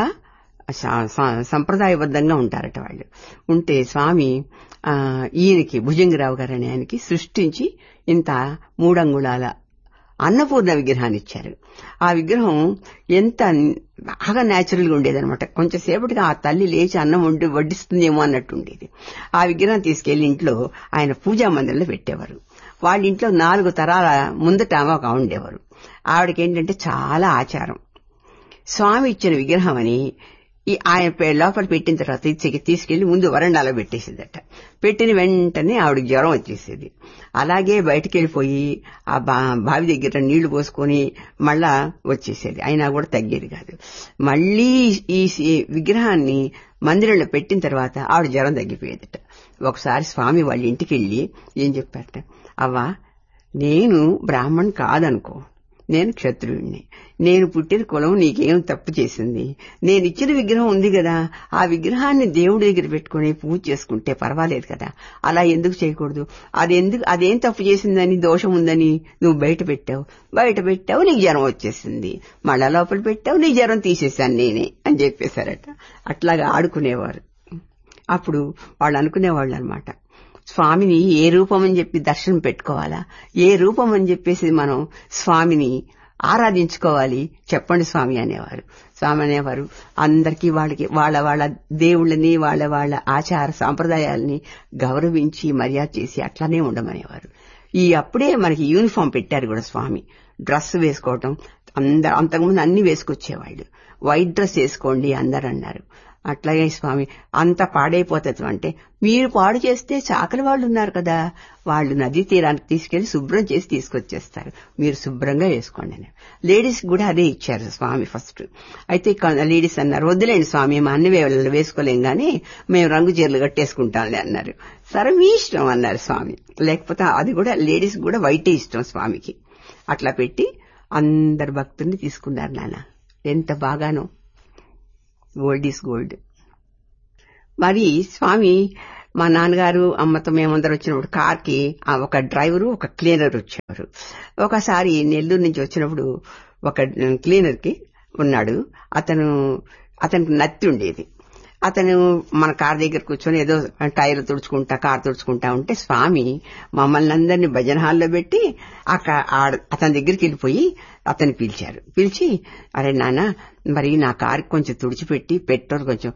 స- స- సంప్రదాయబద్ధంగా ఉంటారట వాళ్ళు ఉంటే స్వామి ఆ, ఈయనకి భుజంగరావు గారు అనే ఆయనకి సృష్టించి ఇంత మూడంగుళాల అన్నపూర్ణ విగ్రహాన్ని ఇచ్చారు ఆ విగ్రహం ఎంత బాగా న్యాచురల్ గా ఉండేదన్నమాట కొంచెంసేపటిగా ఆ తల్లి లేచి అన్నం వండి వడ్డిస్తుందేమో అన్నట్టు ఉండేది ఆ విగ్రహం తీసుకెళ్లి ఇంట్లో ఆయన పూజా మందిరంలో పెట్టేవారు వాళ్ళ ఇంట్లో నాలుగు తరాల ముందట ఆమె ఒక ఆవిడ ఉండేవారు ఆవిడకి ఏంటంటే చాలా ఆచారం స్వామి ఇచ్చిన విగ్రహం అని ఈ ఆయన పె- లోపల పెట్టిన తర్వాత తీసి- తీసుకెళ్లి ముందు వరండాలో పెట్టేసేదట పెట్టిన వెంటనే ఆవిడకి జ్వరం వచ్చేసేది అలాగే బయటికి వెళ్ళిపోయి ఆ బా- బావి దగ్గర నీళ్లు పోసుకొని మళ్ళా వచ్చేసేది అయినా కూడా తగ్గేది కాదు మళ్ళీ ఈ ఈ విగ్రహాన్ని మందిరంలో పెట్టిన తర్వాత ఆవిడ జ్వరం తగ్గిపోయేదట ఒకసారి స్వామి వాళ్ళ ఇంటికి వెళ్ళి ఏం చెప్పారట అవ్వా నేను బ్రాహ్మణ్ కాదనుకో నేను క్షత్రువుణ్ణి నేను పుట్టిన కులం నీకేం తప్పు చేసింది నేను ఇచ్చిన విగ్రహం ఉంది కదా ఆ విగ్రహాన్ని దేవుడి దగ్గర పెట్టుకుని పూజ చేసుకుంటే పర్వాలేదు కదా అలా ఎందుకు చేయకూడదు అది ఎందుకు అదేం తప్పు చేసిందని దోషం ఉందని నువ్వు బయట పెట్టావు బయట పెట్టావు నీకు జ్వరం వచ్చేసింది మళ్ళా లోపల పెట్టావు నీ జ్వరం తీసేశాను నేనే అని చెప్పేశారట అట్లాగా ఆడుకునేవారు అప్పుడు వాళ్ళు అనుకునేవాళ్ళు అనమాట స్వామిని ఏ రూపం అని చెప్పి దర్శనం పెట్టుకోవాలా ఏ రూపం అని చెప్పేసి మనం స్వామిని ఆరాధించుకోవాలి చెప్పండి స్వామి అనేవారు స్వామి అనేవారు అందరికీ వాళ్ళకి వాళ్ళ వాళ్ళ దేవుళ్ళని వాళ్ళ వాళ్ళ ఆచార సాంప్రదాయాల్ని గౌరవించి మర్యాద చేసి అట్లానే ఉండమనేవారు ఈ అప్పుడే మనకి యూనిఫామ్ పెట్టారు కూడా స్వామి డ్రెస్ వేసుకోవటం అందరు అంతకుముందు అన్ని వేసుకొచ్చేవాళ్ళు వైట్ డ్రెస్ వేసుకోండి అందరు అన్నారు అట్లాగే స్వామి అంత పాడైపోతుంది అంటే మీరు పాడు చేస్తే చాకలి వాళ్ళు ఉన్నారు కదా వాళ్ళు నదీ తీరానికి తీసుకెళ్లి శుభ్రం చేసి తీసుకొచ్చేస్తారు మీరు శుభ్రంగా వేసుకోండి అని లేడీస్ కూడా అదే ఇచ్చారు స్వామి ఫస్ట్ అయితే లేడీస్ అన్నారు వద్దులేండి స్వామి మా అన్ని వేళలు వేసుకోలేం గాని మేము రంగు చీరలు కట్టేసుకుంటాంలే అన్నారు సరే మీ ఇష్టం అన్నారు స్వామి లేకపోతే అది కూడా లేడీస్ కూడా వైటే ఇష్టం స్వామికి అట్లా పెట్టి అందరు భక్తుల్ని తీసుకున్నారు నాన్న ఎంత బాగానో గోల్డ్ ఈస్ గోల్డ్ మరి స్వామి మా నాన్నగారు అమ్మతో మేమందరం వచ్చినప్పుడు కార్కి ఆ ఒక డ్రైవరు ఒక క్లీనర్ వచ్చారు ఒకసారి నెల్లూరు నుంచి వచ్చినప్పుడు ఒక క్లీనర్ కి ఉన్నాడు అతను అతనికి నత్తి ఉండేది అతను మన కార్ దగ్గర కూర్చొని ఏదో టైర్ తుడుచుకుంటా కార్ తుడుచుకుంటా ఉంటే స్వామి మమ్మల్ని అందరినీ భజన హాల్లో పెట్టి అక్కడ అతని దగ్గరికి వెళ్ళిపోయి అతన్ని పిలిచారు పిలిచి అరే నాన్న మరి నా కార్ కొంచెం తుడిచిపెట్టి పెట్రోల్ కొంచెం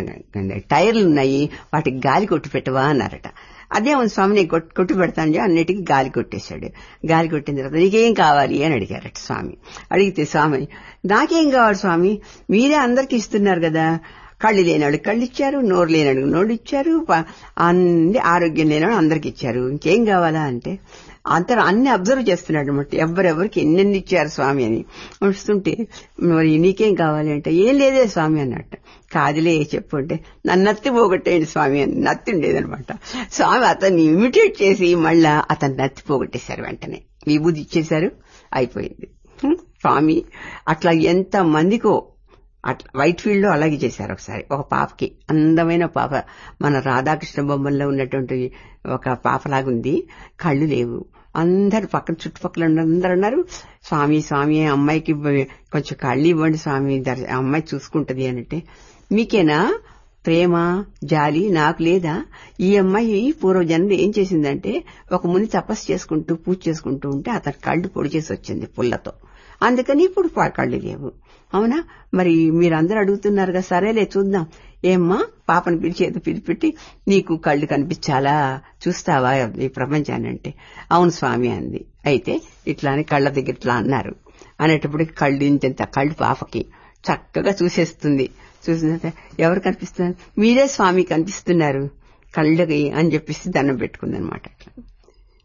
టైర్లు ఉన్నాయి వాటికి గాలి కొట్టి పెట్టవా అన్నారట అదే ఉంది స్వామి నేను కొట్టి పెడతాను అన్నిటికీ గాలి కొట్టేశాడు గాలి కొట్టిన తర్వాత నీకేం కావాలి అని అడిగారట స్వామి అడిగితే స్వామి నాకేం కావాలి స్వామి మీరే అందరికి ఇస్తున్నారు కదా కళ్ళు లేనాడు కళ్ళు ఇచ్చారు నోరు లేనాడు నోరు ఇచ్చారు అన్ని ఆరోగ్యం లేనాడు అందరికి ఇచ్చారు ఇంకేం కావాలా అంటే అంతరం అన్ని అబ్జర్వ్ చేస్తున్నాడు అనమాట ఎవరెవరికి ఎన్నెన్ని ఇచ్చారు స్వామి అని వస్తుంటే మరి నీకేం కావాలి అంటే ఏం లేదే స్వామి అన్నట్టు కాదులే చెప్పు అంటే నన్ను నత్తి పోగొట్టేయండి స్వామి అని నత్తి ఉండేదనమాట స్వామి అతన్ని ఇమిటేట్ చేసి మళ్ళా అతను నత్తి పోగొట్టేశారు వెంటనే విభూతి ఇచ్చేశారు అయిపోయింది స్వామి అట్లా ఎంత మందికో అట్లా వైట్ ఫీల్డ్ లో అలాగే చేశారు ఒకసారి ఒక పాపకి అందమైన పాప మన రాధాకృష్ణ బొమ్మల్లో ఉన్నటువంటి ఒక పాపలాగుంది కళ్ళు లేవు అందరు పక్కన చుట్టుపక్కల అందరు అన్నారు స్వామి స్వామి అమ్మాయికి కొంచెం కళ్ళు ఇవ్వండి స్వామి అమ్మాయి చూసుకుంటది అనంటే మీకేనా ప్రేమ జాలి నాకు లేదా ఈ అమ్మాయి పూర్వజన్మ ఏం చేసిందంటే ఒక ముని తపస్సు చేసుకుంటూ పూజ చేసుకుంటూ ఉంటే అతని కళ్ళు పొడి చేసి వచ్చింది పుల్లతో అందుకని ఇప్పుడు కళ్ళు లేవు అవునా మరి మీరందరూ అడుగుతున్నారు కదా సరేలే చూద్దాం ఏమ్మా పాపను పిలిచి ఏదో పిలిపెట్టి నీకు కళ్ళు కనిపించాలా చూస్తావా ఈ ప్రపంచాన్ని అంటే అవును స్వామి అంది అయితే ఇట్లా అని కళ్ళ దగ్గర ఇట్లా అన్నారు అనేటప్పటికి కళ్ళు ఇంత కళ్ళు పాపకి చక్కగా చూసేస్తుంది చూసిన ఎవరు కనిపిస్తున్నారు మీరే స్వామి కనిపిస్తున్నారు కళ్ళకి అని చెప్పేసి దండం పెట్టుకుందనమాట అట్లా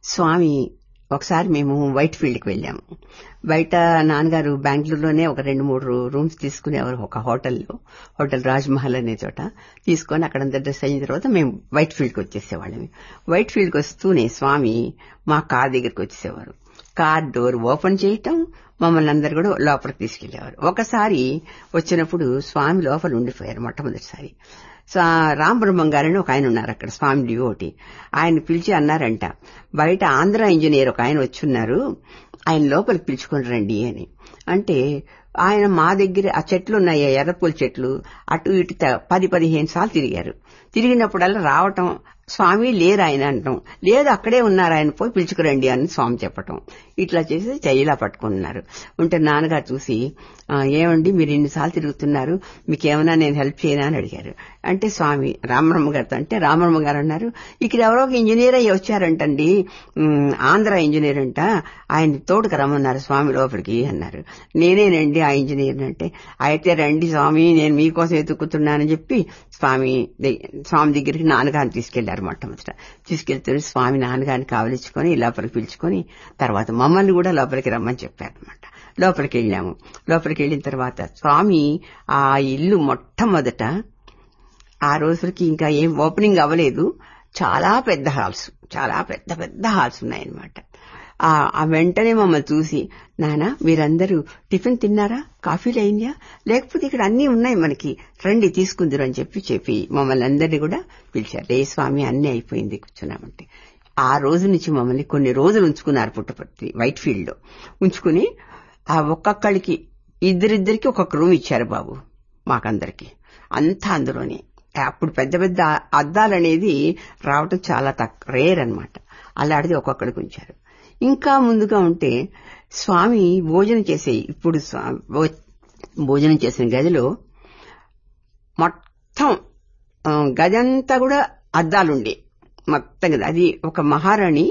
స్వామి ఒకసారి మేము వైట్ ఫీల్డ్కి వెళ్ళాము బయట నాన్నగారు బెంగళూరులోనే ఒక రెండు మూడు రూమ్స్ తీసుకునేవారు ఒక హోటల్లో హోటల్ రాజ్ మహల్ అనే చోట తీసుకొని అక్కడంతా డ్రెస్ అయిన తర్వాత మేము వైట్ ఫీల్డ్కి వచ్చేసేవాళ్ళం వైట్ ఫీల్డ్కి వస్తూనే స్వామి మా కార్ దగ్గరికి వచ్చేసేవారు కార్ డోర్ ఓపెన్ చేయటం మమ్మల్ని అందరు కూడా లోపలికి తీసుకెళ్లేవారు ఒకసారి వచ్చినప్పుడు స్వామి లోపల ఉండిపోయారు మొట్టమొదటిసారి రామబ్రహ్మం గారని ఒక ఆయన ఉన్నారు అక్కడ స్వామి డివోటి ఆయన పిలిచి అన్నారంట బయట ఆంధ్ర ఇంజనీర్ ఒక ఆయన వచ్చున్నారు ఆయన లోపలికి పిలుచుకొని రండి అని అంటే ఆయన మా దగ్గర ఆ చెట్లు ఉన్నాయి ఎర్రపూల చెట్లు అటు ఇటు పది పదిహేను సార్లు తిరిగారు తిరిగినప్పుడల్లా రావటం స్వామి లేరు ఆయన అంటాం లేదు అక్కడే ఉన్నారు ఆయన పోయి పిలుచుకురండి అని స్వామి చెప్పటం ఇట్లా చేసి చెయ్యిలా పట్టుకున్నారు ఉంటే నాన్నగారు చూసి ఏమండి మీరు ఇన్నిసార్లు తిరుగుతున్నారు మీకేమైనా నేను హెల్ప్ చేయనా అని అడిగారు అంటే స్వామి రామరమ్మ గారితో అంటే రామరమ్మ గారు అన్నారు ఇక్కడ ఎవరో ఒక ఇంజనీర్ అయ్యి వచ్చారంటండి ఆంధ్ర ఇంజనీర్ అంట ఆయన తోడుకు రమ్మన్నారు స్వామి లోపలికి అన్నారు నేనేనండి ఆ ఇంజనీర్ అంటే అయితే రండి స్వామి నేను మీకోసం ఎత్తుకుతున్నానని చెప్పి స్వామి స్వామి దగ్గరికి నాన్నగారిని తీసుకెళ్లారు మొట్టమొదట తీసుకెళ్తే స్వామి నాన్నగారిని కావలించుకొని లోపలికి పిలుచుకొని తర్వాత మమ్మల్ని కూడా లోపలికి రమ్మని చెప్పారనమాట లోపలికి వెళ్ళాము లోపలికి వెళ్ళిన తర్వాత స్వామి ఆ ఇల్లు మొట్టమొదట ఆ రోజులకి ఇంకా ఏం ఓపెనింగ్ అవ్వలేదు చాలా పెద్ద హాల్స్ చాలా పెద్ద పెద్ద హాల్స్ ఉన్నాయన్నమాట ఆ వెంటనే మమ్మల్ని చూసి నానా మీరందరూ టిఫిన్ తిన్నారా కాఫీలు అయిందా లేకపోతే ఇక్కడ అన్నీ ఉన్నాయి మనకి రండి తీసుకుందరు అని చెప్పి చెప్పి మమ్మల్ని అందరినీ కూడా పిలిచారు రే స్వామి అన్నీ అయిపోయింది కూర్చున్నామంటే ఆ రోజు నుంచి మమ్మల్ని కొన్ని రోజులు ఉంచుకున్నారు పుట్టపర్తి వైట్ ఫీల్డ్ లో ఉంచుకుని ఆ ఒక్కొక్కడికి ఇద్దరిద్దరికి ఒక్కొక్క రూమ్ ఇచ్చారు బాబు మాకందరికి అంతా అందులోనే అప్పుడు పెద్ద పెద్ద అద్దాలు అనేది రావటం చాలా తక్కువ రేర్ అనమాట అలాంటిది ఒక్కొక్కడికి ఉంచారు ఇంకా ముందుగా ఉంటే స్వామి భోజనం చేసే ఇప్పుడు భోజనం చేసిన గదిలో మొత్తం గదంతా కూడా అద్దాలుండే మొత్తం కదా అది ఒక మహారాణి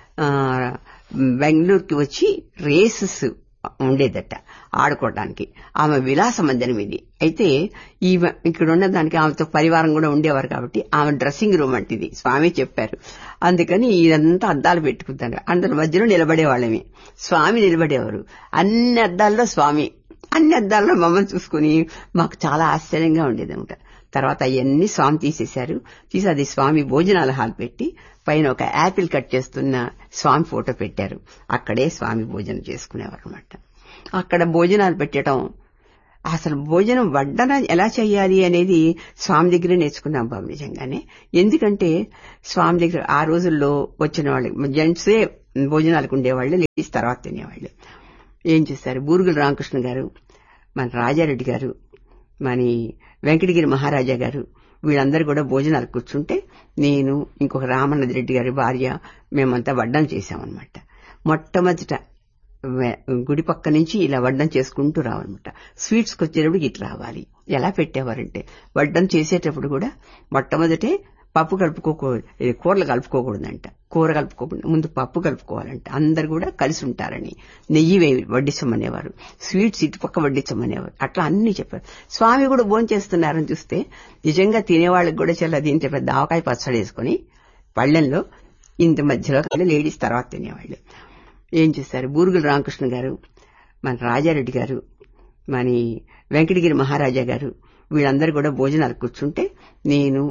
బెంగళూరుకి వచ్చి రేసెస్ ఉండేదట ఆడుకోవడానికి ఆమె విలాస మందిరం ఇది అయితే ఈ ఇక్కడ ఉన్న దానికి ఆమెతో పరివారం కూడా ఉండేవారు కాబట్టి ఆమె డ్రెస్సింగ్ రూమ్ అంటిది స్వామి చెప్పారు అందుకని ఇదంతా అద్దాలు పెట్టుకుంటారు అందరి మధ్యలో నిలబడేవాళ్ళమే స్వామి నిలబడేవారు అన్ని అద్దాల్లో స్వామి అన్ని అద్దాల్లో మమ్మల్ని చూసుకుని మాకు చాలా ఆశ్చర్యంగా ఉండేది అనమాట తర్వాత అవన్నీ స్వామి తీసేశారు తీసి అది స్వామి భోజనాల హాల్ పెట్టి పైన ఒక యాపిల్ కట్ చేస్తున్న స్వామి ఫోటో పెట్టారు అక్కడే స్వామి భోజనం చేసుకునేవారు అనమాట అక్కడ భోజనాలు పెట్టడం అసలు భోజనం వడ్డన ఎలా చేయాలి అనేది స్వామి దగ్గరే నేర్చుకున్నాం బాబు నిజంగానే ఎందుకంటే స్వామి దగ్గర ఆ రోజుల్లో వచ్చిన వాళ్ళు జెంట్సే భోజనాలకు ఉండేవాళ్ళు లేడీస్ తర్వాత తినేవాళ్ళు ఏం చేస్తారు బూరుగుల రామకృష్ణ గారు మన రాజారెడ్డి గారు మన వెంకటగిరి మహారాజా గారు వీళ్ళందరూ కూడా భోజనాలు కూర్చుంటే నేను ఇంకొక రామన్నది రెడ్డి గారి భార్య మేమంతా వడ్డం చేశామన్నమాట మొట్టమొదట గుడి పక్క నుంచి ఇలా వడ్డం చేసుకుంటూ రావన్నమాట స్వీట్స్కి వచ్చేటప్పుడు ఇటు రావాలి ఎలా పెట్టేవారంటే వడ్డం చేసేటప్పుడు కూడా మొట్టమొదటే పప్పు కలుపుకోకూడదు కూరలు కలుపుకోకూడదంట కూర కలుపుకోకుండా ముందు పప్పు కలుపుకోవాలంట అందరు కూడా కలిసి ఉంటారని నెయ్యి వేవి వడ్డించమనేవారు స్వీట్స్ ఇటుపక్క వడ్డించమనేవారు అట్లా అన్ని చెప్పారు స్వామి కూడా భోజనం చేస్తున్నారని చూస్తే నిజంగా తినేవాళ్ళకి కూడా చాలా దీంట్లో పెద్ద ఆవకాయ పచ్చడి వేసుకుని పళ్ళెంలో ఇంత మధ్యలో కానీ లేడీస్ తర్వాత తినేవాళ్ళు ఏం చేస్తారు బూరుగుల రామకృష్ణ గారు మన రాజారెడ్డి గారు మన వెంకటగిరి మహారాజా గారు వీళ్ళందరూ కూడా భోజనాలు కూర్చుంటే నేను